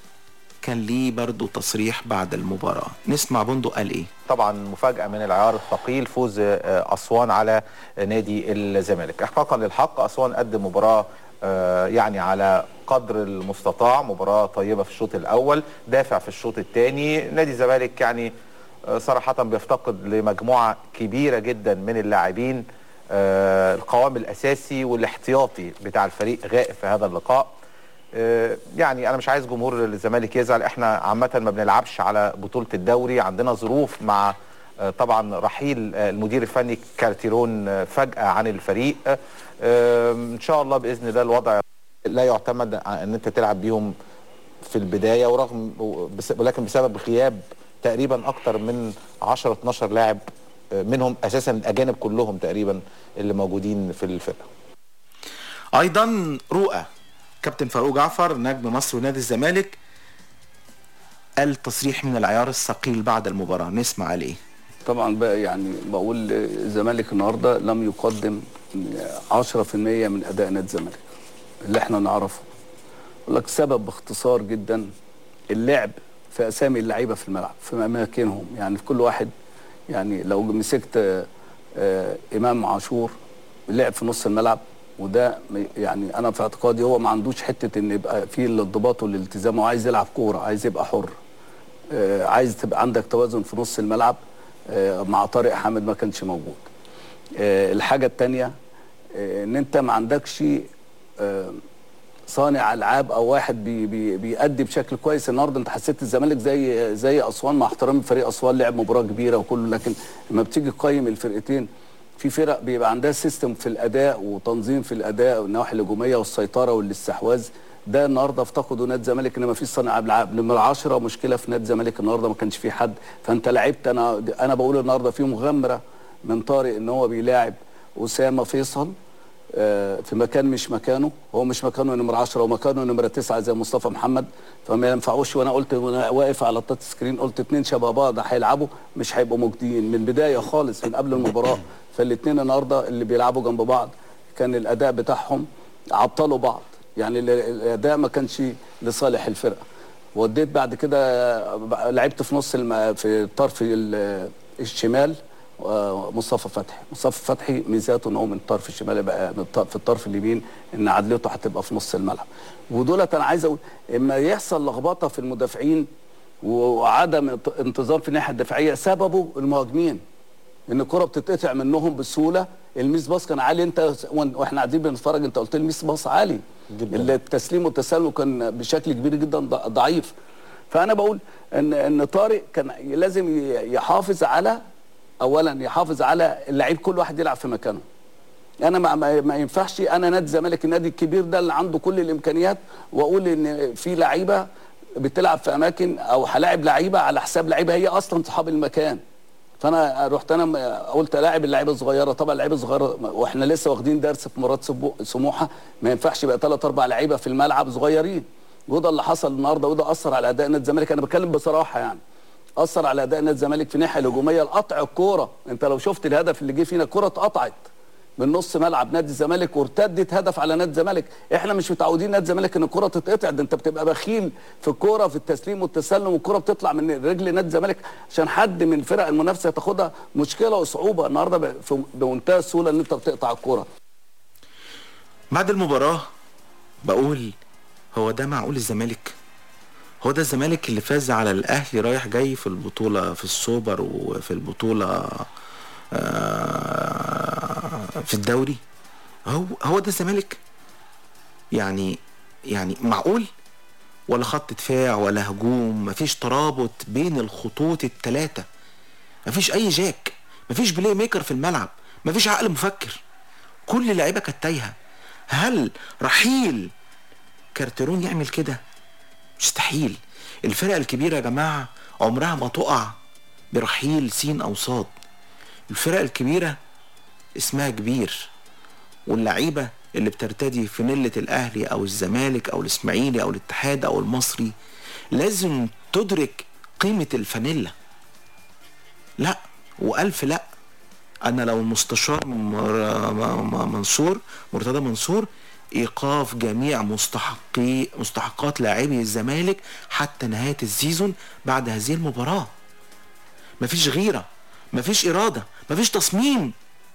كان ليه برضو تصريح بعد المباراه نسمع بندق قال ايه طبعا مفاجأة من العيار الثقيل فوز آه، أسوان على نادي الزمالك إحقاقا للحق أسوان قدم مباراة آه، يعني على قدر المستطاع مباراة طيبة في الشوط الأول دافع في الشوط الثاني نادي الزمالك يعني آه، صراحة بيفتقد لمجموعة كبيرة جدا من اللاعبين آه، القوام الأساسي والاحتياطي بتاع الفريق غائب في هذا اللقاء آه، يعني انا مش عايز جمهور الزمالك يزعل احنا عامه ما بنلعبش على بطوله الدوري عندنا ظروف مع آه، طبعا رحيل آه، المدير الفني كارتيرون آه، فجاه عن الفريق آه، ان شاء الله باذن الله الوضع لا يعتمد على ان انت تلعب بيهم في البدايه ورغم بس- ولكن بسبب غياب تقريبا اكتر من 10 12 لاعب آه، منهم اساسا الاجانب كلهم تقريبا اللي موجودين في الفرقه ايضا رؤى كابتن فاروق جعفر نجم مصر ونادي الزمالك قال تصريح من العيار الثقيل بعد المباراة نسمع عليه طبعا بقى يعني بقول الزمالك النهارده لم يقدم 10% من اداء نادي الزمالك اللي احنا نعرفه اقول لك سبب باختصار جدا اللعب في اسامي اللعيبه في الملعب في اماكنهم يعني في كل واحد يعني لو مسكت آه، آه، امام عاشور لعب في نص الملعب وده م- يعني انا في اعتقادي هو ما عندوش حته ان يبقى فيه الانضباط والالتزام وعايز يلعب كوره عايز يبقى حر آه، عايز تبقى عندك توازن في نص الملعب آه، مع طارق حامد ما كانش موجود آه، الحاجه الثانيه ان انت ما عندكش آه، صانع العاب او واحد بي بي بيأدي بشكل كويس النهارده انت حسيت الزمالك زي زي اسوان مع احترامي فريق اسوان لعب مباراه كبيره وكله لكن لما بتيجي تقيم الفرقتين في فرق بيبقى عندها سيستم في الاداء وتنظيم في الاداء والنواحي الهجوميه والسيطره والاستحواذ ده النهارده افتقده نادي الزمالك ان ما فيش صانع العاب نمره 10 مشكله في نادي الزمالك النهارده ما كانش في حد فانت لعبت انا انا بقول النهارده في مغامره من طارق ان هو بيلاعب اسامه فيصل آه، في مكان مش مكانه هو مش مكانه نمرة 10 ومكانه نمرة 9 زي مصطفى محمد فما ينفعوش وانا قلت وانا واقف على التاتش سكرين قلت اتنين شبه بعض هيلعبوا مش هيبقوا مجديين من البدايه خالص من قبل المباراه فالاثنين النهارده اللي بيلعبوا جنب بعض كان الاداء بتاعهم عطلوا بعض يعني ال- الاداء ما كانش لصالح الفرقه وديت بعد كده آه، لعبت في نص الم... في طرف ال- الشمال آه، مصطفى فتحي مصطفى فتحي ميزاته ان هو من الطرف الشمالي بقى من الط- في الطرف اليمين ان عدلته هتبقى في نص الملعب ودولت انا عايز اقول اما يحصل لخبطه في المدافعين وعدم انت- انتظام في الناحيه الدفاعيه سببه المهاجمين ان الكره بتتقطع منهم بسهوله الميس باص كان عالي انت وان- واحنا قاعدين بنتفرج انت قلت لي الميس باص عالي جدا التسليم والتسلل كان بشكل كبير جدا ض- ضعيف فانا بقول ان ان طارق كان لازم ي- يحافظ على اولا يحافظ على اللعيب كل واحد يلعب في مكانه انا ما, ما, ما ينفعش انا نادي الزمالك النادي الكبير ده اللي عنده كل الامكانيات واقول ان في لعيبه بتلعب في اماكن او هلاعب لعيبه على حساب لعيبه هي اصلا صحاب المكان فانا رحت انا م- قلت الاعب اللعيبه الصغيره طبعا اللعيبه الصغيره واحنا لسه واخدين درس في مباراه سبو- سموحه ما ينفعش يبقى ثلاث اربع لعيبه في الملعب صغيرين وده اللي حصل النهارده وده اثر على اداء نادي الزمالك انا بتكلم بصراحه يعني اثر على اداء نادي الزمالك في الناحيه الهجوميه القطع الكوره انت لو شفت الهدف اللي جه فينا الكوره اتقطعت من نص ملعب نادي الزمالك وارتدت هدف على نادي الزمالك احنا مش متعودين نادي الزمالك ان الكره تتقطع ده انت بتبقى بخيل في الكوره في التسليم والتسلم والكره بتطلع من رجل نادي الزمالك عشان حد من الفرق المنافسه تاخدها مشكله وصعوبه النهارده ب- في- بمنتهى السهوله ان انت بتقطع الكوره بعد المباراة بقول هو ده معقول الزمالك هو ده الزمالك اللي فاز على الاهلي رايح جاي في البطولة في السوبر وفي البطولة آه، في الدوري هو هو ده الزمالك يعني يعني معقول ولا خط دفاع ولا هجوم مفيش ترابط بين الخطوط التلاتة مفيش اي جاك مفيش بلاي ميكر في الملعب مفيش عقل مفكر كل اللعيبه كانت تايهه هل رحيل كارترون يعمل كده مستحيل الفرق الكبيره يا جماعه عمرها ما تقع برحيل سين او صاد الفرق الكبيره اسمها كبير واللعيبه اللي بترتدي فانيله الاهلي او الزمالك او الاسماعيلي او الاتحاد او المصري لازم تدرك قيمه الفانيلا لا والف لا انا لو المستشار مر- م- م- منصور مرتضى منصور ايقاف جميع مستحقي مستحقات لاعبي الزمالك حتى نهايه السيزون بعد هذه المباراه مفيش غيره مفيش اراده مفيش تصميم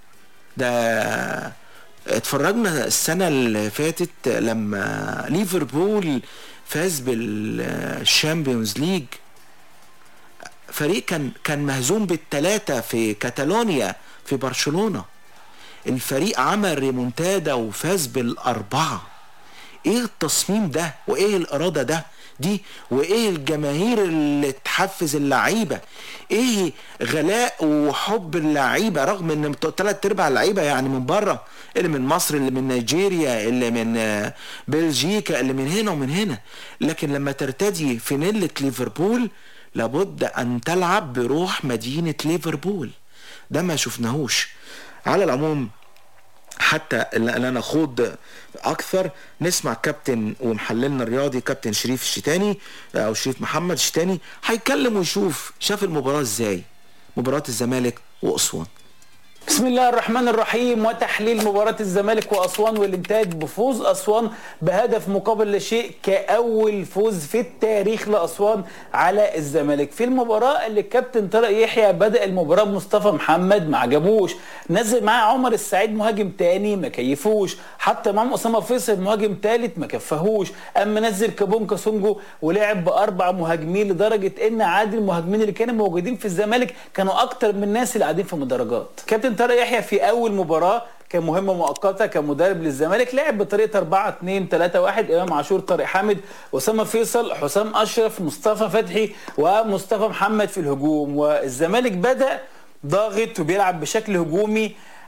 ده اتفرجنا السنه اللي فاتت لما ليفربول فاز بالشامبيونز ليج فريق كان كان مهزوم بالثلاثة في كاتالونيا في برشلونة الفريق عمل ريمونتادا وفاز بالأربعة ايه التصميم ده وايه الإرادة ده دي وايه الجماهير اللي تحفز اللعيبة ايه غلاء وحب اللعيبة رغم ان ثلاث ارباع اللعيبة يعني من بره اللي من مصر اللي من نيجيريا اللي من آه، بلجيكا اللي من هنا ومن هنا لكن لما ترتدي فانيلة ليفربول لابد ان تلعب بروح مدينة ليفربول ده ما شفناهوش على العموم حتى لا لا نخوض اكثر نسمع كابتن ومحللنا الرياضي كابتن شريف الشتاني او شريف محمد الشتاني هيتكلم ويشوف شاف المباراه ازاي مباراه الزمالك واسوان بسم الله الرحمن الرحيم وتحليل مباراة الزمالك وأسوان والانتهت بفوز أسوان بهدف مقابل لا شيء كأول فوز في التاريخ لأسوان على الزمالك في المباراة اللي الكابتن طارق يحيى بدأ المباراة بمصطفى محمد ما عجبوش نزل معاه عمر السعيد مهاجم تاني ما كيفوش حتى معاهم أسامة فيصل مهاجم تالت ما كفهوش أما نزل كابونكا سونجو ولعب بأربع مهاجمين لدرجة إن عادل المهاجمين اللي كانوا موجودين في الزمالك كانوا أكتر من الناس اللي قاعدين في المدرجات كابتن طارق يحيى في اول مباراه كان مهمه مؤقته كمدرب للزمالك لعب بطريقه 4 2 3 1 امام عاشور طارق حامد اسامه فيصل حسام اشرف مصطفى فتحي ومصطفى محمد في الهجوم والزمالك بدا ضاغط وبيلعب بشكل هجومي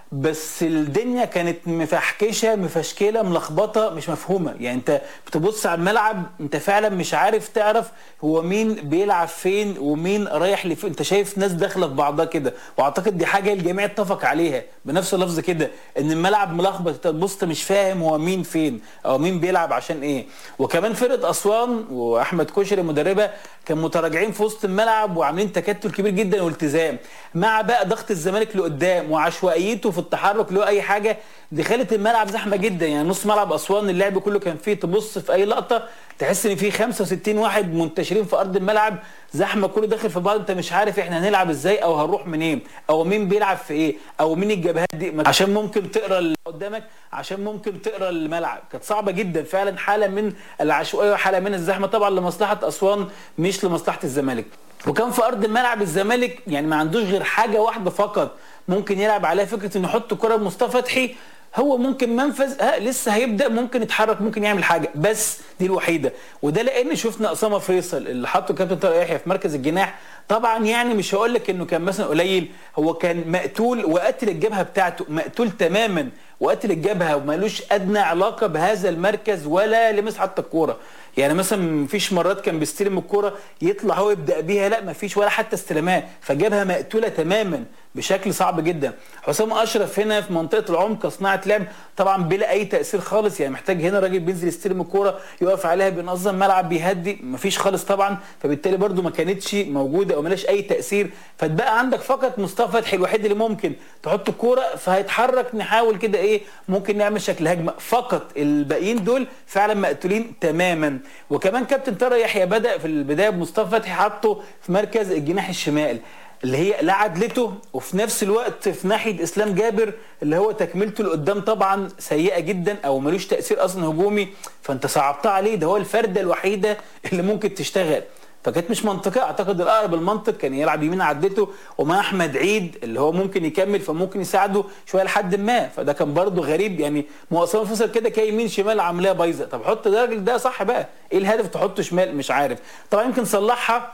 بس الدنيا كانت مفحكشه مفشكله ملخبطه مش مفهومه يعني انت بتبص على الملعب انت فعلا مش عارف تعرف هو مين بيلعب فين ومين رايح لفين انت شايف ناس داخله في بعضها كده واعتقد دي حاجه الجميع اتفق عليها بنفس اللفظ كده ان الملعب ملخبط انت تبص انت مش فاهم هو مين فين او مين بيلعب عشان ايه وكمان فرقه اسوان واحمد كشري مدربه كان متراجعين في وسط الملعب وعاملين تكتل كبير جدا والتزام مع بقى ضغط الزمالك لقدام وعشوائيته في التحرك له اي حاجه دي خلت الملعب زحمه جدا يعني نص ملعب اسوان اللعب كله كان فيه تبص في اي لقطه تحس ان في 65 واحد منتشرين في ارض الملعب زحمه كله داخل في بعض انت مش عارف احنا هنلعب ازاي او هنروح منين او مين بيلعب في ايه او مين الجبهات دي عشان ممكن تقرا اللي قدامك عشان ممكن تقرا الملعب كانت صعبه جدا فعلا حاله من العشوائيه وحاله من الزحمه طبعا لمصلحه اسوان مش لمصلحه الزمالك وكان في ارض الملعب الزمالك يعني ما عندوش غير حاجه واحده فقط ممكن يلعب عليها فكره انه يحط كره لمصطفى فتحي هو ممكن منفذ ها لسه هيبدا ممكن يتحرك ممكن يعمل حاجه بس دي الوحيده وده لان شفنا اسامه فيصل اللي حطه كابتن طارق يحيى في مركز الجناح طبعا يعني مش هقول لك انه كان مثلا قليل هو كان مقتول وقتل الجبهه بتاعته مقتول تماما وقتل الجبهه ومالوش ادنى علاقه بهذا المركز ولا لمس حتى الكوره يعني مثلا مفيش مرات كان بيستلم الكوره يطلع هو يبدا بيها لا مفيش ولا حتى استلامات فجابها مقتوله تماما بشكل صعب جدا حسام اشرف هنا في منطقه العمق صناعه لعب طبعا بلا اي تاثير خالص يعني محتاج هنا راجل بينزل يستلم الكوره يقف عليها بينظم ملعب بيهدي مفيش خالص طبعا فبالتالي برده ما كانتش موجوده او ملاش اي تاثير فتبقى عندك فقط مصطفى فتحي الوحيد اللي ممكن تحط الكوره فهيتحرك نحاول كده ايه ممكن نعمل شكل هجمه فقط الباقيين دول فعلا مقتولين تماما وكمان كابتن طارق يحيى بدا في البدايه بمصطفى فتحي حطه في مركز الجناح الشمال اللي هي لا عدلته وفي نفس الوقت في ناحيه اسلام جابر اللي هو تكملته لقدام طبعا سيئه جدا او ملوش تاثير اصلا هجومي فانت صعبتها عليه ده هو الفرده الوحيده اللي ممكن تشتغل فكانت مش منطقيه اعتقد الاقرب المنطق كان يلعب يمين عدته ومع احمد عيد اللي هو ممكن يكمل فممكن يساعده شويه لحد ما فده كان برده غريب يعني مواصفات فصل كده كان يمين شمال عمليه بايظه طب حط ده الراجل ده صح بقى ايه الهدف تحطه شمال مش عارف طبعا يمكن صلحها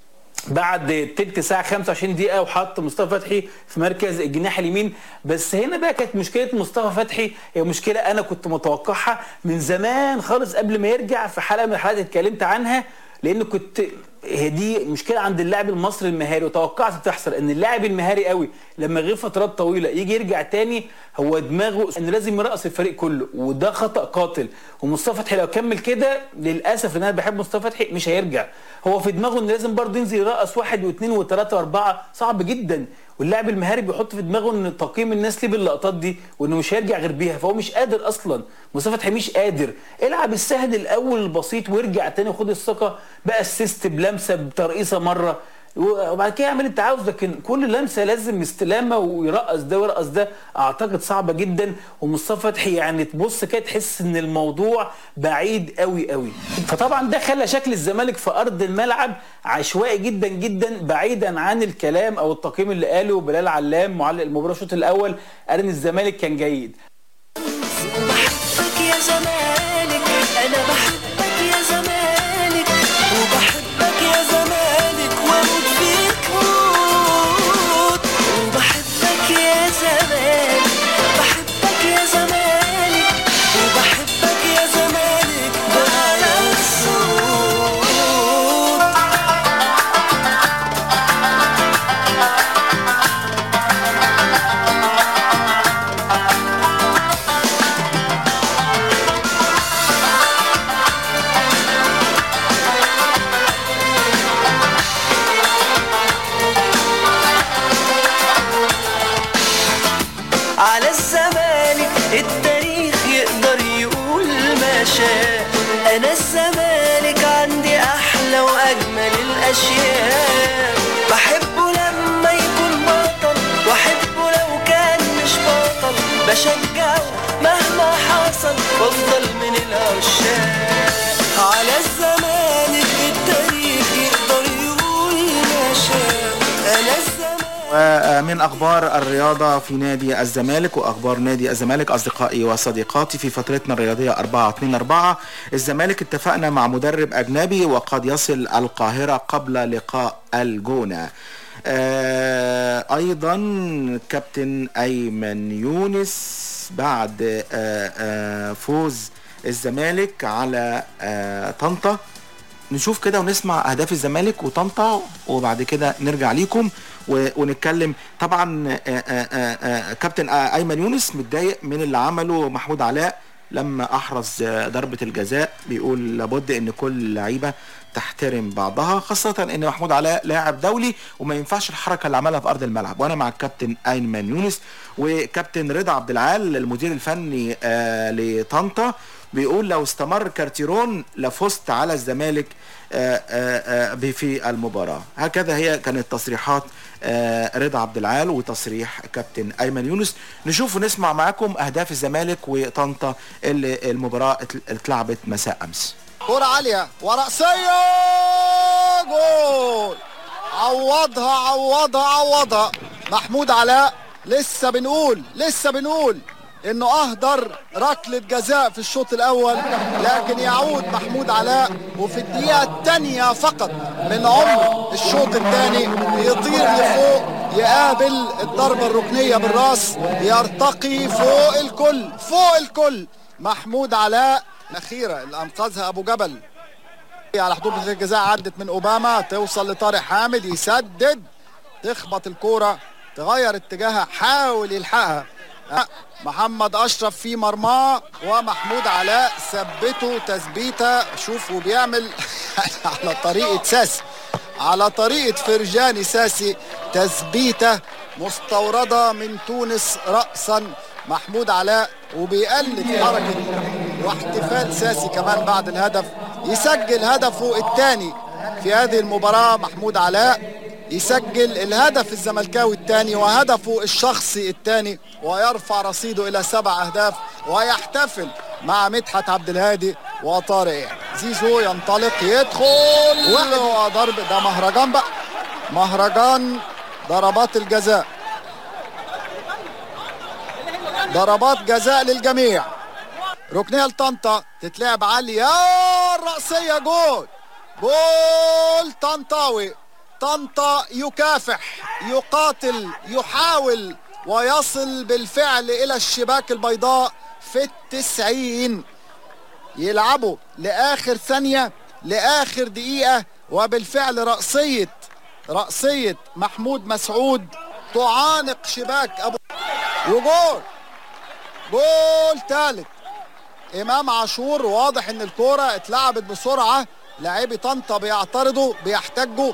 بعد تلت ساعه 25 دقيقه وحط مصطفى فتحي في مركز الجناح اليمين بس هنا بقى كانت مشكله مصطفى فتحي هي مشكله انا كنت متوقعها من زمان خالص قبل ما يرجع في حلقه من الحلقات اتكلمت عنها لان كنت هي دي مشكله عند اللاعب المصري المهاري وتوقعت تحصل ان اللاعب المهاري قوي لما يغيب فترات طويله يجي يرجع تاني هو دماغه انه لازم يرقص الفريق كله وده خطا قاتل ومصطفى فتحي لو كمل كده للاسف ان انا بحب مصطفى فتحي مش هيرجع هو في دماغه انه لازم برضه ينزل يرقص واحد واثنين وثلاثه واربعه صعب جدا واللاعب المهاري بيحط في دماغه ان تقييم الناس ليه باللقطات دي وانه مش هيرجع غير بيها فهو مش قادر اصلا مصطفى فتحي مش قادر العب السهل الاول البسيط وارجع تاني وخد الثقه بقى السيست بلمسه بترقيصه مره وبعد كده اعمل انت عاوز لكن كل لمسه لازم استلامه ويرقص ده ويرقص ده اعتقد صعبه جدا ومصطفى فتحي يعني تبص كده تحس ان الموضوع بعيد قوي قوي فطبعا ده خلى شكل الزمالك في ارض الملعب عشوائي جدا جدا بعيدا عن الكلام او التقييم اللي قاله بلال علام معلق المباراه الشوط الاول قال ان الزمالك كان جيد بحبك يا زمالك انا بحبك يا زمالك وبحبك يا زمالك واموت فيك موت وبحبك يا زمالك بحبك يا زمالك وبحبك يا زمالك بأعلى الصوت ومن اخبار الرياضه في نادي الزمالك واخبار نادي الزمالك اصدقائي وصديقاتي في فترتنا الرياضيه 4 2 4 الزمالك اتفقنا مع مدرب اجنبي وقد يصل القاهره قبل لقاء الجونه آه ايضا كابتن ايمن يونس بعد آه آه فوز الزمالك على آه طنطا نشوف كده ونسمع اهداف الزمالك وطنطا وبعد كده نرجع ليكم و- ونتكلم طبعا آه، آه، آه، آه، كابتن آه، ايمن يونس متضايق من اللي عمله محمود علاء لما احرز آه، ضربه الجزاء بيقول لابد ان كل اللعيبه تحترم بعضها خاصة ان محمود علاء لاعب دولي وما ينفعش الحركة اللي عملها في ارض الملعب وانا مع الكابتن ايمن يونس وكابتن رضا عبد العال المدير الفني آه لطنطا بيقول لو استمر كارتيرون لفزت على الزمالك آه، آه، آه، في المباراة هكذا هي كانت تصريحات آه، رضا عبد العال وتصريح كابتن ايمن يونس نشوف ونسمع معاكم اهداف الزمالك وطنطا اللي المباراة اتل- اتلعبت مساء امس كرة عالية ورأسية جول عوضها عوضها عوضها محمود علاء لسه بنقول لسه بنقول انه اهدر ركلة جزاء في الشوط الاول لكن يعود محمود علاء وفي الدقيقة الثانية فقط من عمر الشوط الثاني يطير لفوق يقابل الضربة الركنية بالراس يرتقي فوق الكل فوق الكل محمود علاء الأخيرة اللي أنقذها أبو جبل على حدود منطقة الجزاء عدت من أوباما توصل لطارق حامد يسدد تخبط الكورة تغير اتجاهها حاول يلحقها محمد أشرف في مرماه ومحمود علاء ثبته تثبيته شوفوا بيعمل على طريقة ساسي على طريقة فرجاني ساسي تثبيته مستوردة من تونس رأسا محمود علاء وبيقلد حركة واحتفال ساسي كمان بعد الهدف يسجل هدفه الثاني في هذه المباراة محمود علاء يسجل الهدف الزملكاوي الثاني وهدفه الشخصي الثاني ويرفع رصيده إلى سبع أهداف ويحتفل مع مدحت عبد الهادي وطارق يعني. زيزو ينطلق يدخل وهو ضرب ده مهرجان بقى مهرجان ضربات الجزاء ضربات جزاء للجميع ركنيه لطنطا تتلعب عاليه الرأسيه جول جول طنطاوي طنطا يكافح يقاتل يحاول ويصل بالفعل الى الشباك البيضاء في التسعين يلعبوا لاخر ثانيه لاخر دقيقه وبالفعل رأسيه رأسيه محمود مسعود تعانق شباك ابو وجول جول ثالث امام عاشور واضح ان الكوره اتلعبت بسرعه لاعبي طنطا بيعترضوا بيحتجوا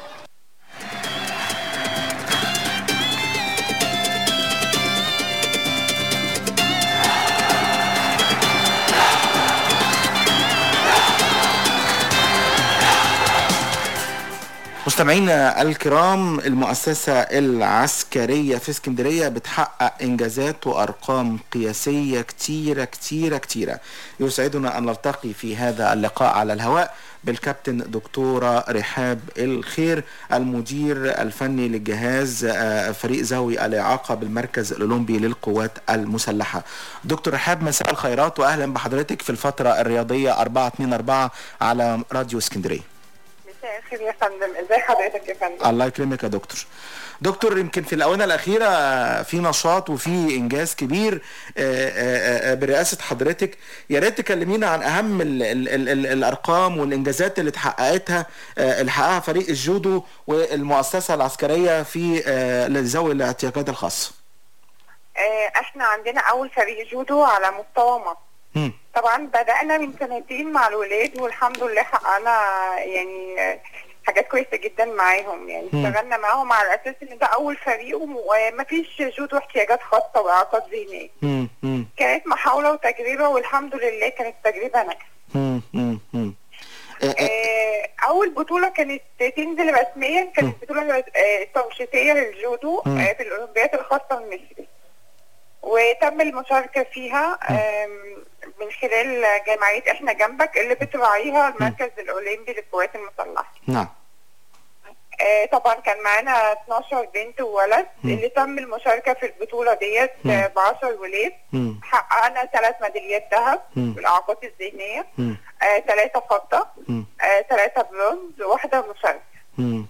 مستمعينا الكرام المؤسسة العسكرية في اسكندرية بتحقق إنجازات وأرقام قياسية كتيرة كتيرة كتيرة يسعدنا أن نلتقي في هذا اللقاء على الهواء بالكابتن دكتورة رحاب الخير المدير الفني للجهاز آه، فريق ذوي الإعاقة بالمركز الأولمبي للقوات المسلحة دكتور رحاب مساء الخيرات وأهلا بحضرتك في الفترة الرياضية 424 على راديو اسكندرية مساء الخير يا فندم ازي حضرتك يا فندم الله يكرمك يا دكتور دكتور يمكن في الآونة الأخيرة في نشاط وفي إنجاز كبير آه، آه، آه، برئاسة حضرتك يا ريت تكلمينا عن أهم ال ال ال ال الأرقام والإنجازات اللي اتحققتها آه، اللي حققها فريق الجودو والمؤسسة العسكرية في آه، لذوي الاحتياجات الخاصة آه، احنا عندنا اول فريق جودو على مستوى مصر مم. طبعا بدأنا من سنتين مع الولاد والحمد لله حققنا يعني آه، حاجات كويسة جدا معاهم يعني مم. اشتغلنا معاهم على اساس ان ده اول فريق وم- ومفيش جودو احتياجات خاصة واعاقات ذهنية مم. مم. كانت محاولة وتجربة والحمد لله كانت تجربة ناجحة مم. مم. مم. آه، اول بطوله كانت تنزل رسميا كانت بطوله آه، تنشيطيه للجودو مم. آه، في الاولمبياد الخاصه بمصر وتم المشاركه فيها آم، من خلال جمعيه احنا جنبك اللي بتراعيها المركز الاولمبي للقوات المسلحه نعم آه، طبعا كان معانا 12 بنت وولد اللي تم المشاركة في البطولة ديت مم. ب 10 ولاد مم. حققنا ثلاث ميداليات ذهب مم. في الإعاقات الذهنية مم. ثلاثة فضة مم. ثلاثة برونز واحدة مشاركة مم.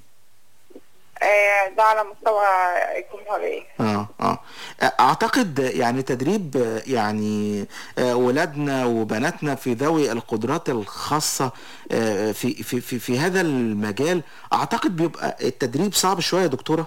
آه، ده على مستوى الجمهورية اه اه اعتقد يعني تدريب آه، يعني آه، ولادنا وبناتنا في ذوي القدرات الخاصة آه، في في في في هذا المجال اعتقد بيبقى التدريب صعب شوية يا دكتورة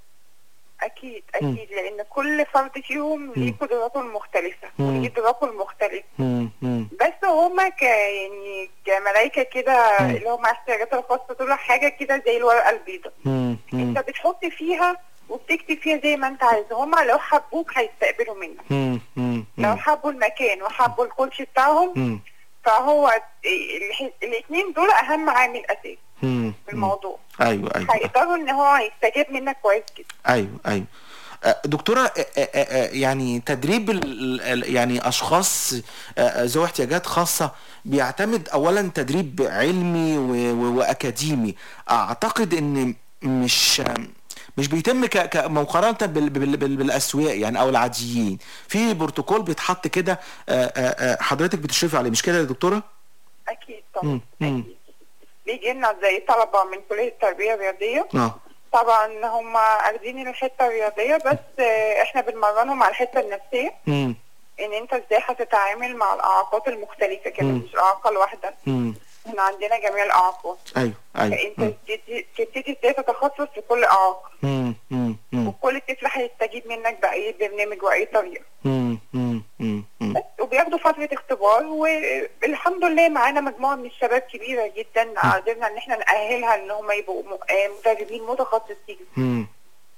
أكيد أكيد لأن كل فرد فيهم ليه قدراته المختلفة مم. وليه ظروفه المختلفة مم. مم. بس هما ك يعني كملايكة كده مم. اللي هما احتياجات الخاصة دول حاجة كده زي الورقة البيضاء مم. مم. انت بتحط فيها وبتكتب فيها زي ما انت عايز هما لو حبوك هيستقبلوا منك مم. مم. لو حبوا المكان وحبوا الكوتش بتاعهم مم. فهو الاثنين دول اهم عامل اساسي مم. في الموضوع ايوه ايوه هيقدروا ان هو يستجيب منك كويس جدا ايوه ايوه آه، دكتورة آه، آه، آه، يعني تدريب ال- ال- يعني أشخاص آه، آه، ذوي احتياجات خاصة بيعتمد أولا تدريب علمي و- و- وأكاديمي أعتقد إن مش مش بيتم ك- ك- مقارنة بال- بال- بال- بالأسوياء يعني أو العاديين في بروتوكول بيتحط كده آه، آه، آه، حضرتك بتشرفي عليه مش كده يا دكتورة؟ اكيد طبعا مم. مم. بيجي لنا زي طلبه من كليه التربيه الرياضيه اه طبعا هم اخدين الحته الرياضيه بس آه، احنا بنمرنهم على الحته النفسيه مم. ان انت ازاي هتتعامل مع الاعاقات المختلفه كمان مم. مش الاعاقه الواحده مم. احنا عندنا جميع الاعاقات أيوه أيوه فانت مم. تبتدي تبتدي ازاي تتخصص في كل اعاقه مم. مم. مم. وكل طفل هيستجيب منك باي برنامج واي طريقه مم. مم. مم. مم. وبياخدوا فتره اختبار والحمد لله معانا مجموعه من الشباب كبيره جدا قدرنا ان احنا نأهلها ان هم يبقوا م- آه، مدربين متخصصين مم.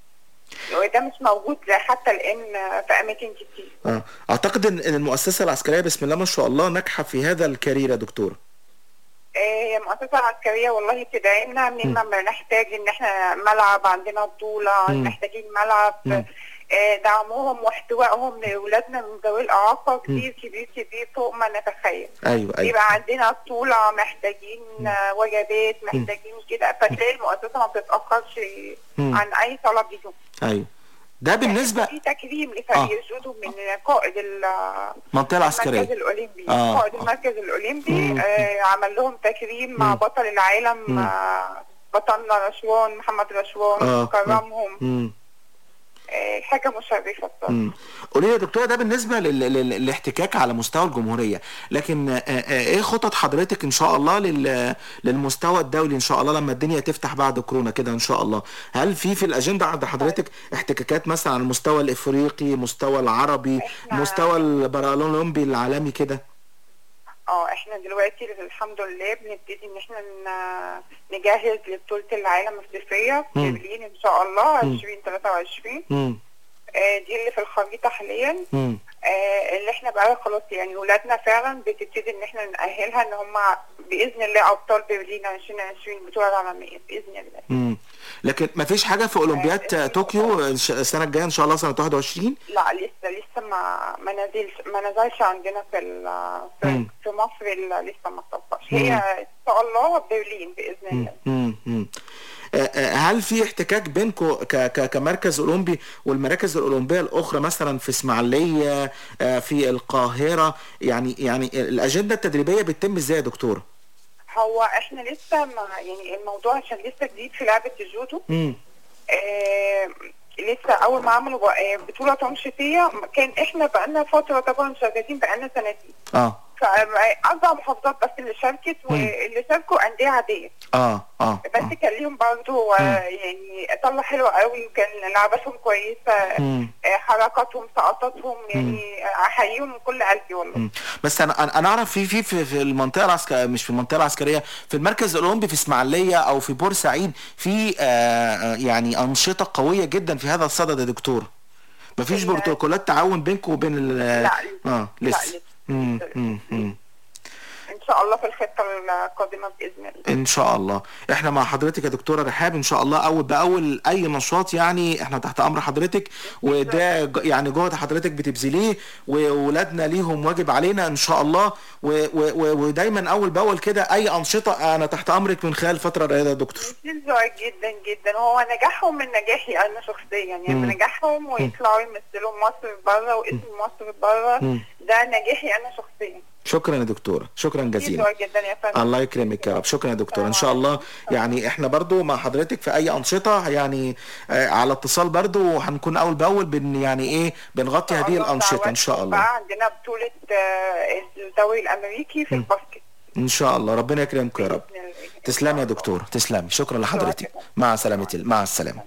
وده مش موجود حتى الان في اماكن كتير آه. اعتقد ان إن المؤسسه العسكريه بسم الله ما شاء الله ناجحه في هذا الكارير يا دكتور آه، هي مؤسسة عسكرية والله بتدعمنا من ما نحتاج ان احنا ملعب عندنا بطولة مم. محتاجين ملعب مم. آه، دعمهم واحتوائهم لاولادنا من ذوي الاعاقة مم. كبير كبير كبير فوق ما نتخيل ايوه ايوه يبقى عندنا بطولة محتاجين آه، وجبات محتاجين كده فتلاقي المؤسسة ما بتتأخرش مم. عن أي طلب ليهم ايوه ده بالنسبه في تكريم لفريق آه. الجودو من قائد ال- المنطقه العسكريه المركز الأولمبي آه. قائد المركز الأولمبي مم. آه عمل لهم تكريم مع مم. بطل العالم مم. آه بطلنا رشوان محمد رشوان آه. كرمهم مم. آه حاجة مشرفة بصراحة مم. قولي لي يا دكتوره ده بالنسبه لل... لل... للاحتكاك على مستوى الجمهوريه لكن آه، آه، ايه خطط حضرتك ان شاء الله لل... للمستوى الدولي ان شاء الله لما الدنيا تفتح بعد كورونا كده ان شاء الله هل في في الاجنده عند حضرتك احتكاكات مثلا على المستوى الافريقي مستوى العربي مستوى البارالمبي العالمي كده اه احنا دلوقتي الحمد لله بنبتدي ان احنا ن- نجهز لبطولة العالم الصيفية في مم. برلين ان شاء الله مم. 2023 مم. آه دي اللي في الخريطة حاليا مم. آه اللي احنا بقى خلاص يعني ولادنا فعلا بتبتدي ان احنا نأهلها ان هم باذن الله ابطال برلين 2020 البطوله العالميه باذن الله مم. لكن ما فيش حاجه في اولمبياد طوكيو الش- السنه الجايه ان شاء الله سنه 21 لا لسه لسه ما ما نزلش ما نزلش عندنا في ال- في, مم. في مصر ال- لسه ما طبقش مم. هي ان شاء الله برلين باذن الله مم. مم. آه، آه، هل في احتكاك بينكم ك- ك- كمركز اولمبي والمراكز الاولمبيه الاخرى مثلا في اسماعيليه آه، في القاهره يعني يعني الاجنده التدريبيه بتتم ازاي يا دكتوره؟ هو احنا لسه ما يعني الموضوع عشان لسه جديد في لعبه الجودو مم. آه لسه اول ما عملوا بقى- آه، بطوله تنشيطيه كان احنا بقالنا فتره طبعا شغالين بقالنا سنتين اه فاربع محافظات بس اللي شاركت واللي شاركوا انديه عاديه اه اه بس كان ليهم برضه آه، يعني طلة حلوة قوي وكان لعبتهم كويسة مم. آه، حركاتهم سقطاتهم يعني آه، احييهم من كل قلبي والله مم. بس انا انا أنا اعرف في في في, في المنطقه العسكريه مش في المنطقه العسكريه في المركز الاولمبي في اسماعيليه او في بورسعيد في آه آه، يعني انشطه قويه جدا في هذا الصدد يا دكتور مفيش بروتوكولات تعاون بينكم وبين ال لا، اه لا، لسه لسه. مم، مم، مم. ان شاء الله في الخطه القادمه باذن الله ان شاء الله احنا مع حضرتك يا دكتوره رحاب ان شاء الله اول باول اي نشاط يعني احنا تحت امر حضرتك وده ج- يعني جهد حضرتك بتبذليه وولادنا ليهم واجب علينا ان شاء الله و- و- و- ودايما اول باول كده اي انشطه انا تحت امرك من خلال الفتره الرياضيه يا دكتور بيزعج جدا جدا هو نجاحهم من نجاحي انا شخصيا يعني مم. نجاحهم ويطلعوا يمثلوا مصر بره واسم مصر بره مم. ده نجاحي انا شخصيا شكرا يا دكتوره شكرا جزيلا بيزعج جدا يا فندم الله يكرمك يا رب شكرا يا دكتور ان شاء الله يعني احنا برضو مع حضرتك في اي انشطه يعني آه على اتصال برضو وهنكون اول باول بن يعني ايه بنغطي هذه الانشطه ان شاء الله بقى عندنا بطوله آه، الدوري الامريكي في الباسكت ان شاء الله ربنا يكرمك يا رب تسلمي يا دكتور تسلمي شكرا لحضرتك مع سلامة ال- مع السلامه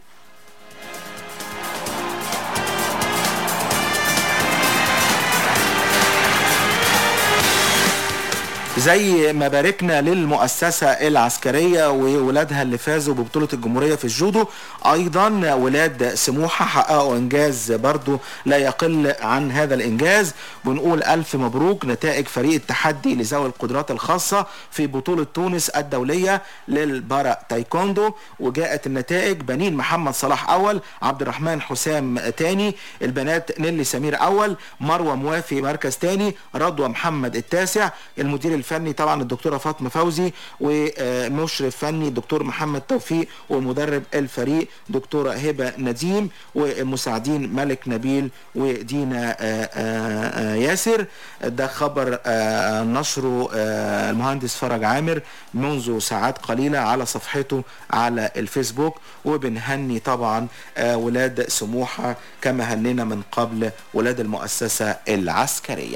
زي ما باركنا للمؤسسة العسكرية وولادها اللي فازوا ببطولة الجمهورية في الجودو أيضا ولاد سموحة حققوا إنجاز برضو لا يقل عن هذا الإنجاز بنقول ألف مبروك نتائج فريق التحدي لذوي القدرات الخاصة في بطولة تونس الدولية للبارا تايكوندو وجاءت النتائج بنين محمد صلاح أول عبد الرحمن حسام تاني البنات نيلي سمير أول مروة موافي مركز تاني رضوى محمد التاسع المدير الفني طبعا الدكتورة فاطمة فوزي ومشرف فني الدكتور محمد توفيق ومدرب الفريق دكتورة هبة نديم والمساعدين ملك نبيل ودينا آه، آه، آه، ياسر ده خبر آه، نشره آه، المهندس فرج عامر منذ ساعات قليلة على صفحته على الفيسبوك وبنهني طبعا آه، ولاد سموحة كما هنينا من قبل ولاد المؤسسة العسكرية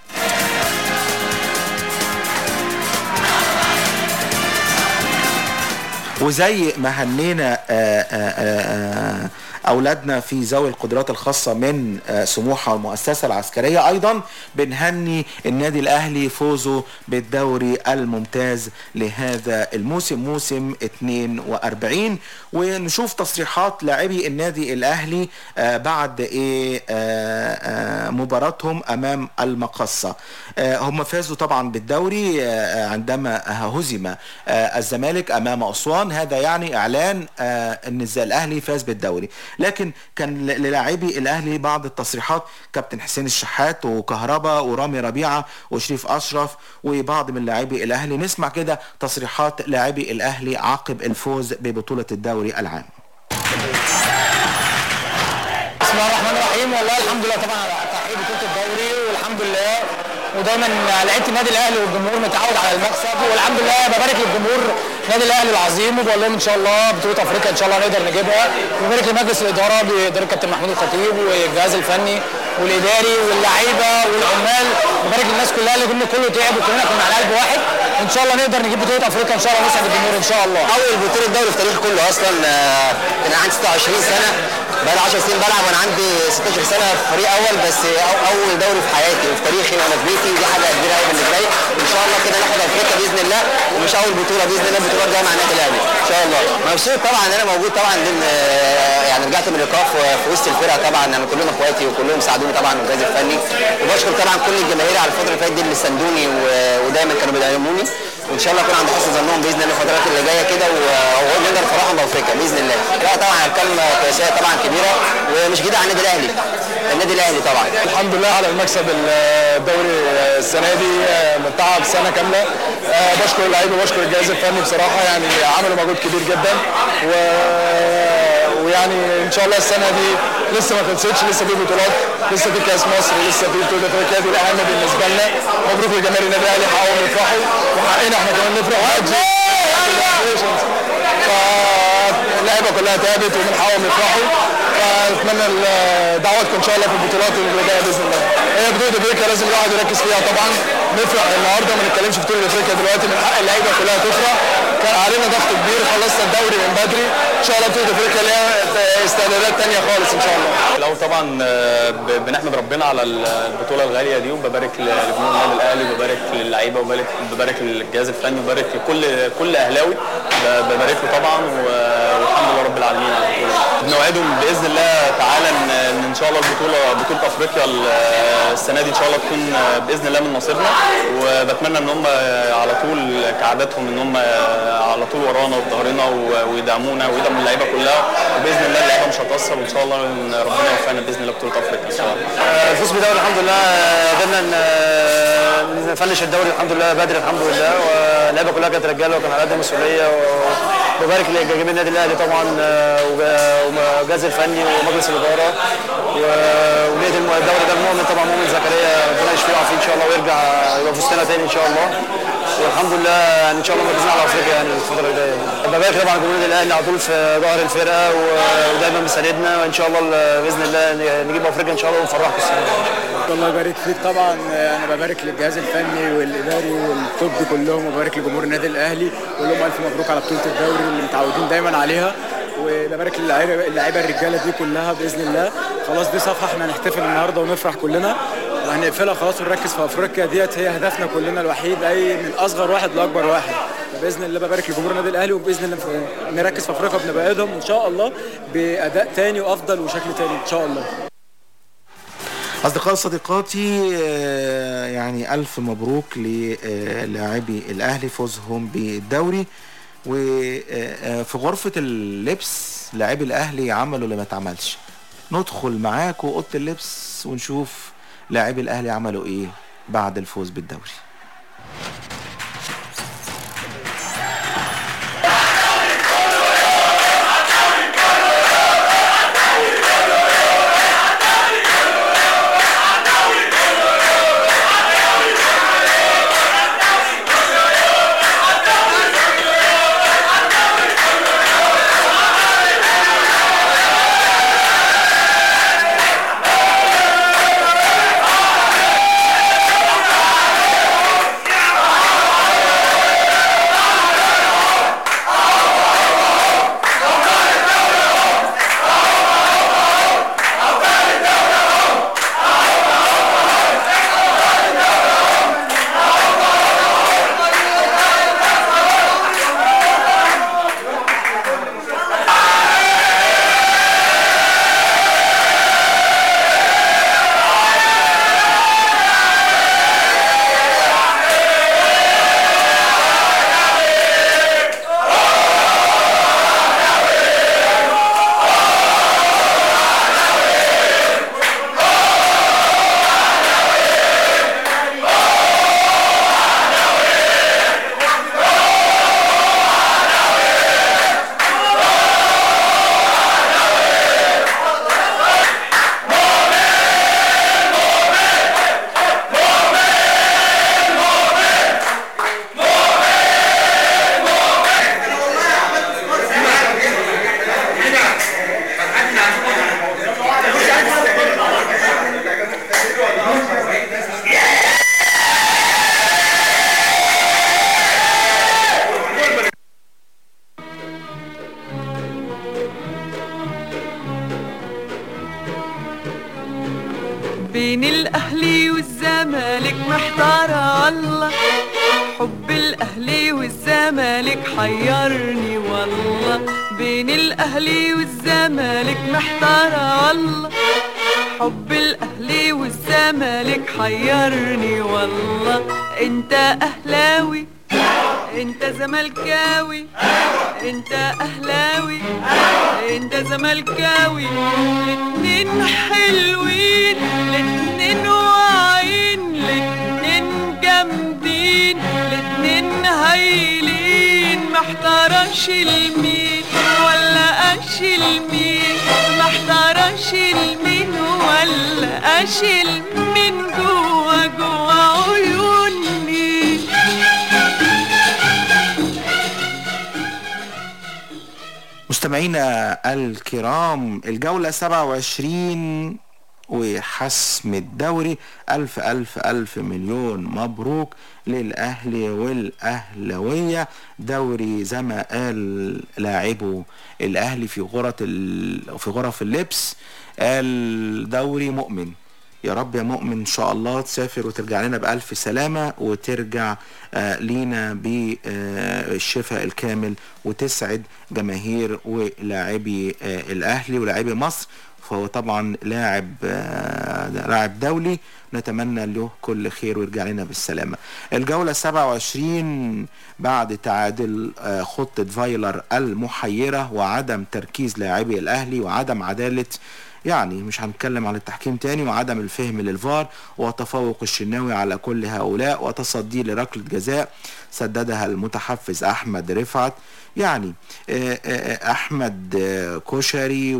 وزي ما هنينا آه، آه، آه، اولادنا في ذوي القدرات الخاصه من آه، سموحه والمؤسسه العسكريه ايضا بنهني النادي الاهلي فوزه بالدوري الممتاز لهذا الموسم موسم 42 ونشوف تصريحات لاعبي النادي الاهلي آه، بعد ايه آه، آه، مباراتهم امام المقصه آه، هم فازوا طبعا بالدوري آه، عندما هزم آه، الزمالك امام اسوان هذا يعني اعلان آه، ان الز- الاهلي فاز بالدوري لكن كان ل- للاعبي الاهلي بعض التصريحات كابتن حسين الشحات وكهربا ورامي ربيعه وشريف اشرف وبعض من لاعبي الاهلي نسمع كده تصريحات لاعبي الاهلي عقب الفوز ببطوله الدوري العام بسم الله الرحمن الرحيم والله الحمد لله طبعا على تحقيق بطوله الدوري والحمد لله ودايما لعيبه النادي الاهلي والجمهور متعود على المكسب والحمد لله ببارك للجمهور النادي الاهلي العظيم وبقول لهم ان شاء الله بطوله افريقيا ان شاء الله نقدر نجيبها وببارك لمجلس الاداره باداره كابتن محمود الخطيب والجهاز الفني والاداري واللعيبه والعمال ببارك للناس كلها اللي كنا كله تعب وكلنا كنا على قلب واحد ان شاء الله نقدر نجيب بطوله افريقيا ان شاء الله نسعد الجمهور ان شاء الله اول بطوله دوري في التاريخ كله اصلا آه، كان عندي 26 سنه بقى لي 10 سنين بلعب وانا عندي 16 سنه في فريق اول بس أو اول دوري في حياتي وفي تاريخي وانا في بيتي دي حاجه كبيره قوي بالنسبه لي وان شاء الله كده ناخد افريقيا باذن الله ومش اول بطوله باذن الله البطوله الجايه مع النادي الاهلي ان شاء الله مبسوط طبعا ان انا موجود طبعا لان آه، يعني رجعت من الايقاف في وسط الفرقه طبعا يعني كلهم اخواتي وكلهم ساعدوني طبعا والجهاز الفني وبشكر طبعا كل الجماهير على الفتره اللي فاتت دي اللي ساندوني و- ودايما كانوا بيدعموني وان شاء الله اكون عند حسن ظنهم باذن الله الفترات اللي جايه كده و- ونقدر نفرحهم بافريقيا باذن الله لا طبعا هنتكلم قياسيه طبعا كبيره ومش جديده على النادي الاهلي النادي الاهلي طبعا الحمد لله على المكسب الدوري السنه دي من تعب سنه كامله آه، بشكر اللعيبه وبشكر الجهاز الفني بصراحه يعني عملوا مجهود كبير جدا و... ويعني ان شاء الله السنه دي لسه ما خلصتش لسه في بطولات لسه في كاس مصر لسه في بطوله افريقيا دي الاهم بالنسبه لنا مبروك لجماهير النادي الاهلي حققوا يفرحوا وحقنا احنا كمان نفرح فاللعيبه كلها تعبت وبنحاول يفرحوا فاتمنى ال- دعواتكم ان شاء الله في البطولات اللي جايه باذن الله. هي بطوله افريقيا لازم الواحد يركز فيها طبعا نفرح النهارده ما نتكلمش في بطوله افريقيا دلوقتي من حق اللعيبه كلها تفرح كان علينا ضغط كبير خلصنا الدوري من بدري ان شاء الله بطوله افريقيا ليها استعدادات ثانيه خالص ان شاء الله. لو طبعا آه، ب- بنحمد ربنا على ال- البطوله الغاليه دي وببارك ل- لجمهور النادي الاهلي وببارك للعيبه وببارك ببارك للجهاز الفني وببارك لكل كل اهلاوي ب- ببارك له طبعا و- والحمد لله رب العالمين على البطوله دي. بنوعدهم باذن الله تعالى ان ان إن شاء الله البطوله بطوله افريقيا ال- السنه دي ان شاء الله تكون باذن الله من نصيبنا وبتمنى ان هم على طول كعاداتهم ان هم على طول ورانا وفي ظهرنا و- ويدعمونا ويدعموا اللعيبه كلها وباذن الله اللعيبه مش هتاثر وان شاء الله إن ربنا يوفقنا باذن الله بطوله افريقيا ان شاء الله الفوز بالدوري الحمد لله قدرنا ن- نفنش الدوري الحمد لله بدري الحمد لله واللعيبه كلها كانت رجاله وكان على قد المسؤوليه وببارك لجميع النادي الاهلي طبعا آه، وج- والجهاز الفني ومجلس الاداره و- ونادي الم- الدوري ده المؤمن طبعا مؤمن زكريا ربنا يشفيه ويعافيه ان شاء الله ويرجع يبقى في وسطنا تاني ان شاء الله والحمد لله يعني ان شاء الله مركزين على افريقيا يعني الفتره اللي جايه ببارك طبعا جمهور النادي الاهلي على طول في ظهر الفرقه و- ودايما بيساندنا وان شاء الله باذن الله نجيب افريقيا ان شاء الله ونفرحكم السنه دي الله يبارك فيك طبعا انا ببارك للجهاز الفني والاداري والطبي كلهم وببارك لجمهور النادي الاهلي بقول لهم الف مبروك على بطوله الدوري اللي متعودين دايما عليها وببارك للعيبه اللعيبه الرجاله دي كلها باذن الله خلاص دي صفحه احنا هنحتفل النهارده ونفرح كلنا وهنقفلها خلاص ونركز في افريقيا ديت هي هدفنا كلنا الوحيد اي من اصغر واحد لاكبر واحد باذن الله ببارك لجمهور النادي الاهلي وباذن الله ف- نركز في افريقيا بنبعدهم ان شاء الله باداء تاني وافضل وشكل تاني ان شاء الله أصدقائي صديقاتي آه، يعني ألف مبروك للاعبي الأهلي فوزهم بالدوري وفي غرفة اللبس لاعبي الأهلي عملوا اللي ما اتعملش ندخل معاكم أوضة اللبس ونشوف لاعبي الأهلي عملوا إيه بعد الفوز بالدوري بين الاهلي والزمالك محتارة الله حب الاهلي والزمالك حيرني والله بين الاهلي والزمالك محتارة الله حب الاهلي والزمالك حيرني والله انت اهلاوي انت زملكاوي انت اهلاوي انت زملكاوي الاتنين حلوين الاتنين واعيين الاتنين جامدين الاتنين هايلين محتارش المين ولا اشيل مين محتارش المين ولا اشيل مين جوا جوا عيوني مستمعينا الكرام الجولة 27 وحسم الدوري ألف ألف ألف مليون مبروك للأهلي والأهلوية دوري زي ما قال لاعبو الأهلي في غرف ال... في غرف اللبس الدوري مؤمن يا رب يا مؤمن ان شاء الله تسافر وترجع لنا بألف سلامة وترجع آه، لينا بالشفاء الكامل وتسعد جماهير ولاعبي آه، الاهلي ولاعبي مصر فهو طبعا لاعب آه، لاعب دولي نتمنى له كل خير ويرجع لنا بالسلامة الجولة 27 بعد تعادل آه، خطة فايلر المحيرة وعدم تركيز لاعبي الأهلي وعدم عدالة يعني مش هنتكلم عن التحكيم تاني وعدم الفهم للفار وتفوق الشناوي على كل هؤلاء وتصدي لركلة جزاء سددها المتحفز أحمد رفعت يعني آه، آه، أحمد آه، كشري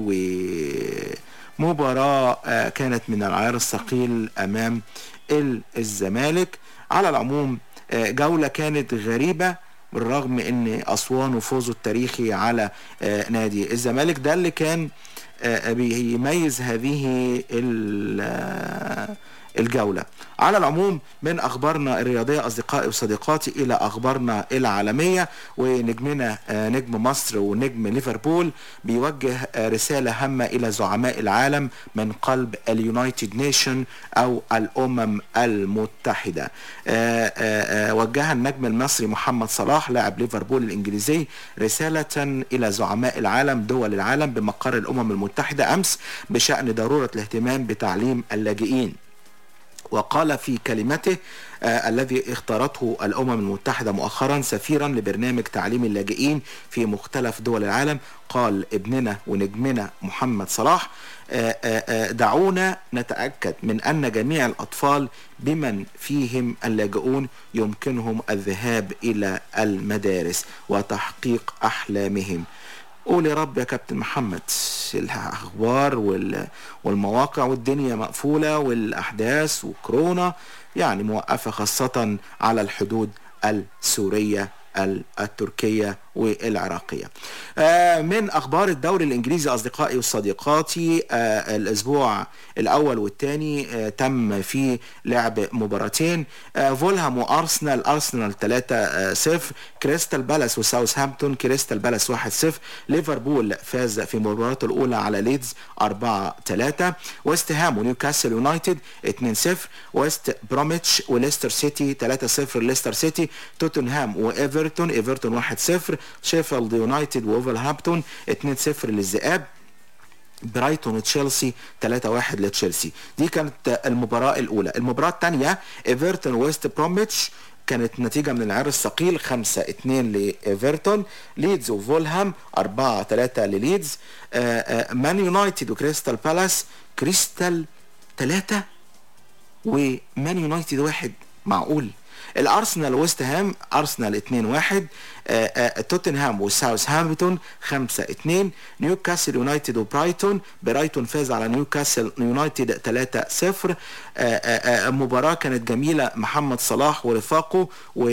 ومباراة آه، كانت من العيار الثقيل أمام ال- الزمالك على العموم آه، جولة كانت غريبة بالرغم ان اسوان وفوزه التاريخي على آه، نادي الزمالك ده اللي كان آه، بيميز هذه ال- آه، الجولة على العموم من أخبارنا الرياضية أصدقائي وصديقاتي إلى أخبارنا العالمية ونجمنا آه، نجم مصر ونجم ليفربول بيوجه آه، رسالة هامة إلى زعماء العالم من قلب اليونايتد نيشن أو الأمم المتحدة آه، آه، آه، وجه النجم المصري محمد صلاح لاعب ليفربول الإنجليزي رسالة إلى زعماء العالم دول العالم بمقر الأمم المتحدة أمس بشأن ضرورة الاهتمام بتعليم اللاجئين وقال في كلمته آه الذي اختارته الأمم المتحدة مؤخرا سفيرا لبرنامج تعليم اللاجئين في مختلف دول العالم قال ابننا ونجمنا محمد صلاح آه آه آه دعونا نتأكد من أن جميع الأطفال بمن فيهم اللاجئون يمكنهم الذهاب إلى المدارس وتحقيق أحلامهم قول يا رب يا كابتن محمد الاخبار وال- والمواقع والدنيا مقفوله والاحداث وكورونا يعني موقفه خاصه على الحدود السوريه ال- التركيه والعراقيه. آه، من اخبار الدوري الانجليزي اصدقائي وصديقاتي آه، الاسبوع الاول والثاني آه، تم فيه لعب مباراتين آه، فولهام وارسنال ارسنال 3 0 كريستال بالاس وساوثهامبتون كريستال بالاس 1 0 ليفربول فاز في مباراته الاولى على ليدز 4 3 ويست هام ونيوكاسل يونايتد 2 0 ويست بروميتش وليستر سيتي 3 0 ليستر سيتي توتنهام وايفرتون ايفرتون 1 0 شيفيلد يونايتد وولفرهامبتون 2 0 للذئاب برايتون وتشيلسي 3-1 لتشيلسي دي كانت المباراة الأولى المباراة الثانية ايفرتون ويست بروميتش كانت نتيجة من العيار الثقيل 5-2 لإيفرتون ليدز وفولهام 4-3 لليدز آه، آه، مان يونايتد وكريستال بالاس كريستال 3 ومان يونايتد واحد معقول الارسنال ويست هام ارسنال 2 1 آه، آه، توتنهام وساوثهامبتون 5 2 نيوكاسل يونايتد وبرايتون برايتون فاز على نيوكاسل يونايتد 3 0 مباراة كانت جميلة محمد صلاح ورفاقه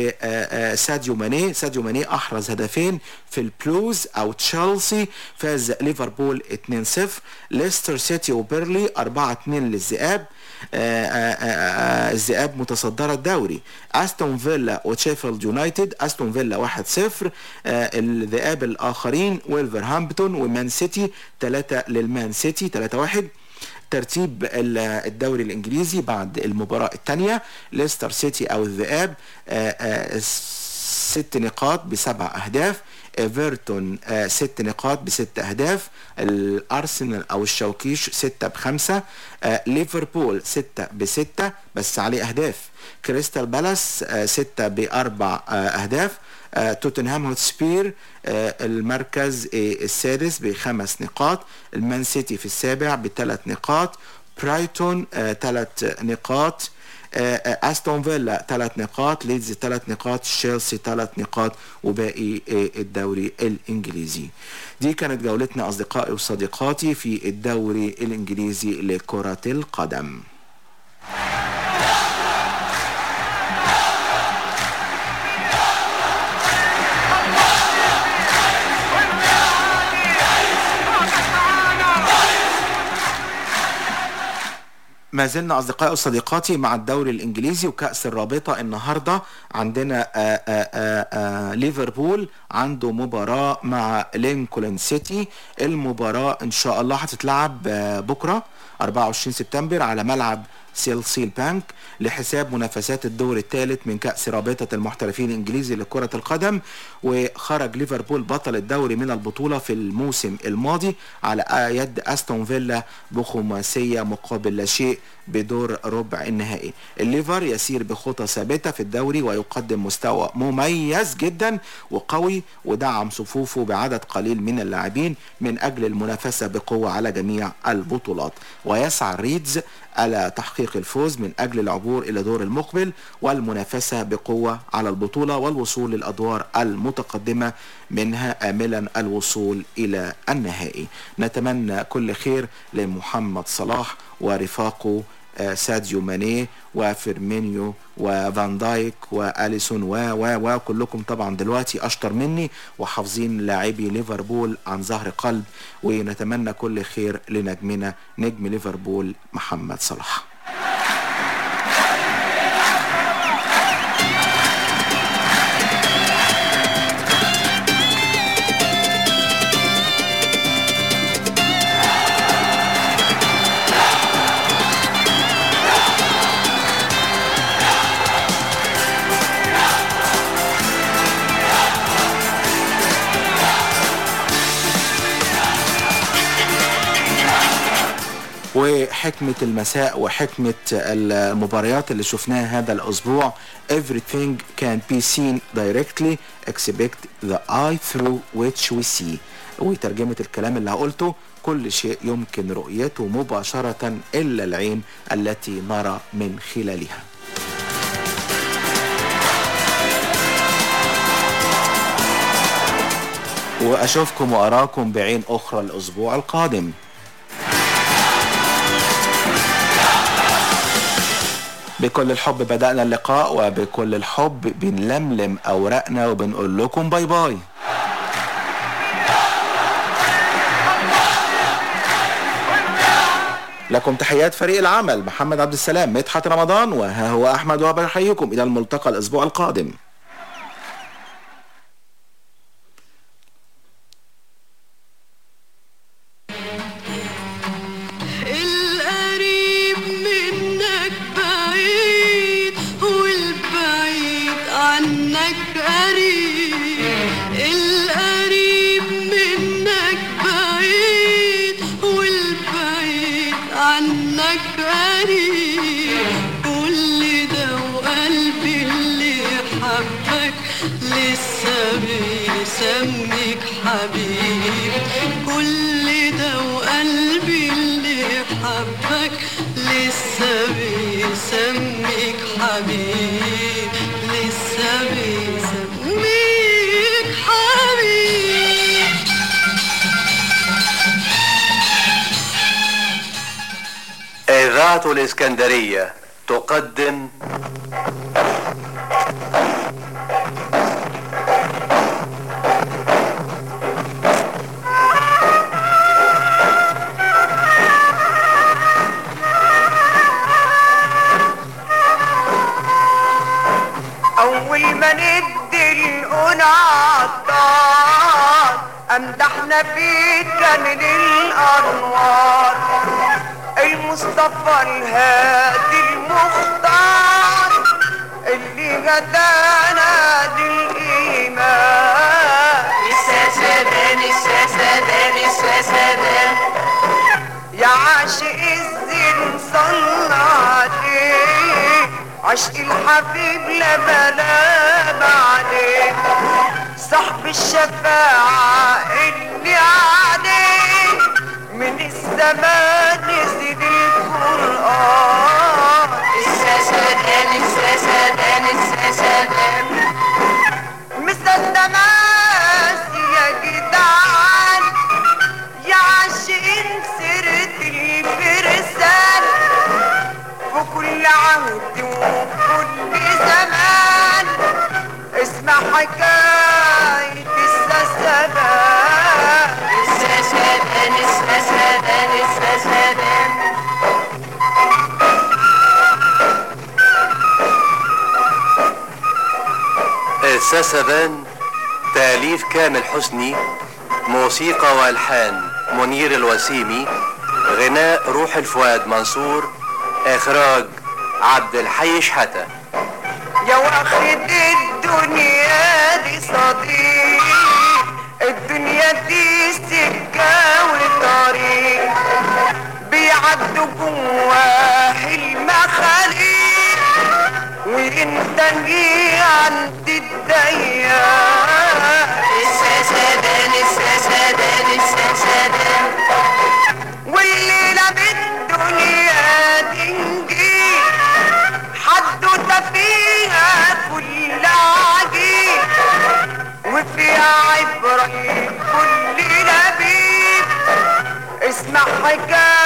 وساديو ماني ساديو ماني احرز هدفين في البلوز او تشيلسي فاز ليفربول 2 0 ليستر سيتي وبيرلي 4 2 للذئاب آه، آه، آه، الذئاب متصدرة الدوري استون فيلا وشيفيلد يونايتد استون فيلا 1 0 الذئاب الاخرين ويلفرهامبتون ومان سيتي 3 للمان سيتي 3 1 ترتيب ال- الدوري الانجليزي بعد المباراة الثانية ليستر سيتي او الذئاب آه، آه، ست نقاط بسبع اهداف ايفرتون آه، ست نقاط بست اهداف الارسنال او الشوكيش ستة بخمسة آه، ليفربول ستة بستة بس عليه اهداف كريستال بالاس آه، ستة باربع آه، اهداف آه، توتنهام هوتسبير آه، المركز آه، السادس بخمس نقاط المان سيتي في السابع بثلاث نقاط برايتون ثلاث نقاط آه، آه، استون فيلا ثلاث نقاط ليدز ثلاث نقاط تشيلسي ثلاث نقاط وباقي آه، الدوري الانجليزي دي كانت جولتنا اصدقائي وصديقاتي في الدوري الانجليزي لكرة القدم ما زلنا أصدقائي وصديقاتي مع الدوري الإنجليزي وكأس الرابطة النهاردة عندنا آآ آآ آآ ليفربول عنده مباراة مع لينكولن سيتي المباراة إن شاء الله هتتلعب آه، بكرة 24 سبتمبر على ملعب سيلسيل بانك لحساب منافسات الدور الثالث من كأس رابطة المحترفين الإنجليزي لكرة القدم وخرج ليفربول بطل الدوري من البطولة في الموسم الماضي على يد أستون فيلا بخماسية مقابل لا شيء بدور ربع النهائي الليفر يسير بخطى ثابتة في الدوري ويقدم مستوى مميز جدا وقوي ودعم صفوفه بعدد قليل من اللاعبين من أجل المنافسة بقوة على جميع البطولات ويسعى الريدز على تحقيق الفوز من أجل العبور إلى دور المقبل والمنافسة بقوة على البطولة والوصول للأدوار المتقدمة منها آملا الوصول إلى النهائي نتمنى كل خير لمحمد صلاح ورفاقه آه، ساديو ماني وفيرمينيو وفان دايك واليسون و و و كلكم طبعا دلوقتي اشطر مني وحافظين لاعبي ليفربول عن ظهر قلب ونتمنى كل خير لنجمنا نجم ليفربول محمد صلاح وحكمة المساء وحكمة المباريات اللي شفناها هذا الأسبوع everything can be seen directly except the eye through which we see وترجمة الكلام اللي قلته كل شيء يمكن رؤيته مباشرة إلا العين التي نرى من خلالها وأشوفكم وأراكم بعين أخرى الأسبوع القادم بكل الحب بدأنا اللقاء وبكل الحب بنلملم أوراقنا وبنقول لكم باي باي لكم تحيات فريق العمل محمد عبد السلام مدحت رمضان وها هو أحمد وهب يحييكم إلى الملتقى الأسبوع القادم القريب منك بعيد والبعيد عنك قريب القريب منك بعيد والبعيد عنك قريب كل ده وقلبي اللي حبك لسه بيسميك حبيب كل ده وقلبي اللي حبك لسه بيسميك حبيب لسه بيسميك حبيب إذاعة الإسكندرية تقدم أول ما ندي الأنى عطار أمدحنا فيك من الأنوار المصطفى الهادي المختار اللي هدانا للإيمان الساسدان الساسدان الساسدان يا عاشق الزين صلى عليه عشق الحبيب لا بلا بعدين صاحب الشفاعة اللي عليه من السماء نزل القرآن الساسدان الساسدان الساسدان مثل دماسي يا جدعان يا عاشقين سيرة الفرسان في كل عهد وكل زمان اسمع حكاية السسدان السسدان السسدان السسدان ساسبان تاليف كامل حسني موسيقى والحان منير الوسيمي غناء روح الفؤاد منصور اخراج عبد الحي شحته يا واخد الدنيا دي صديق الدنيا دي سكة وطريق بيعدوا جواه المخاليق وانت جي عند الضيق الساسدان الساسدان الساسدان والليلة بالدنيا تنجي حدوته فيها كل عجيب وفيها عبرة كل لبيب اسمع حكاية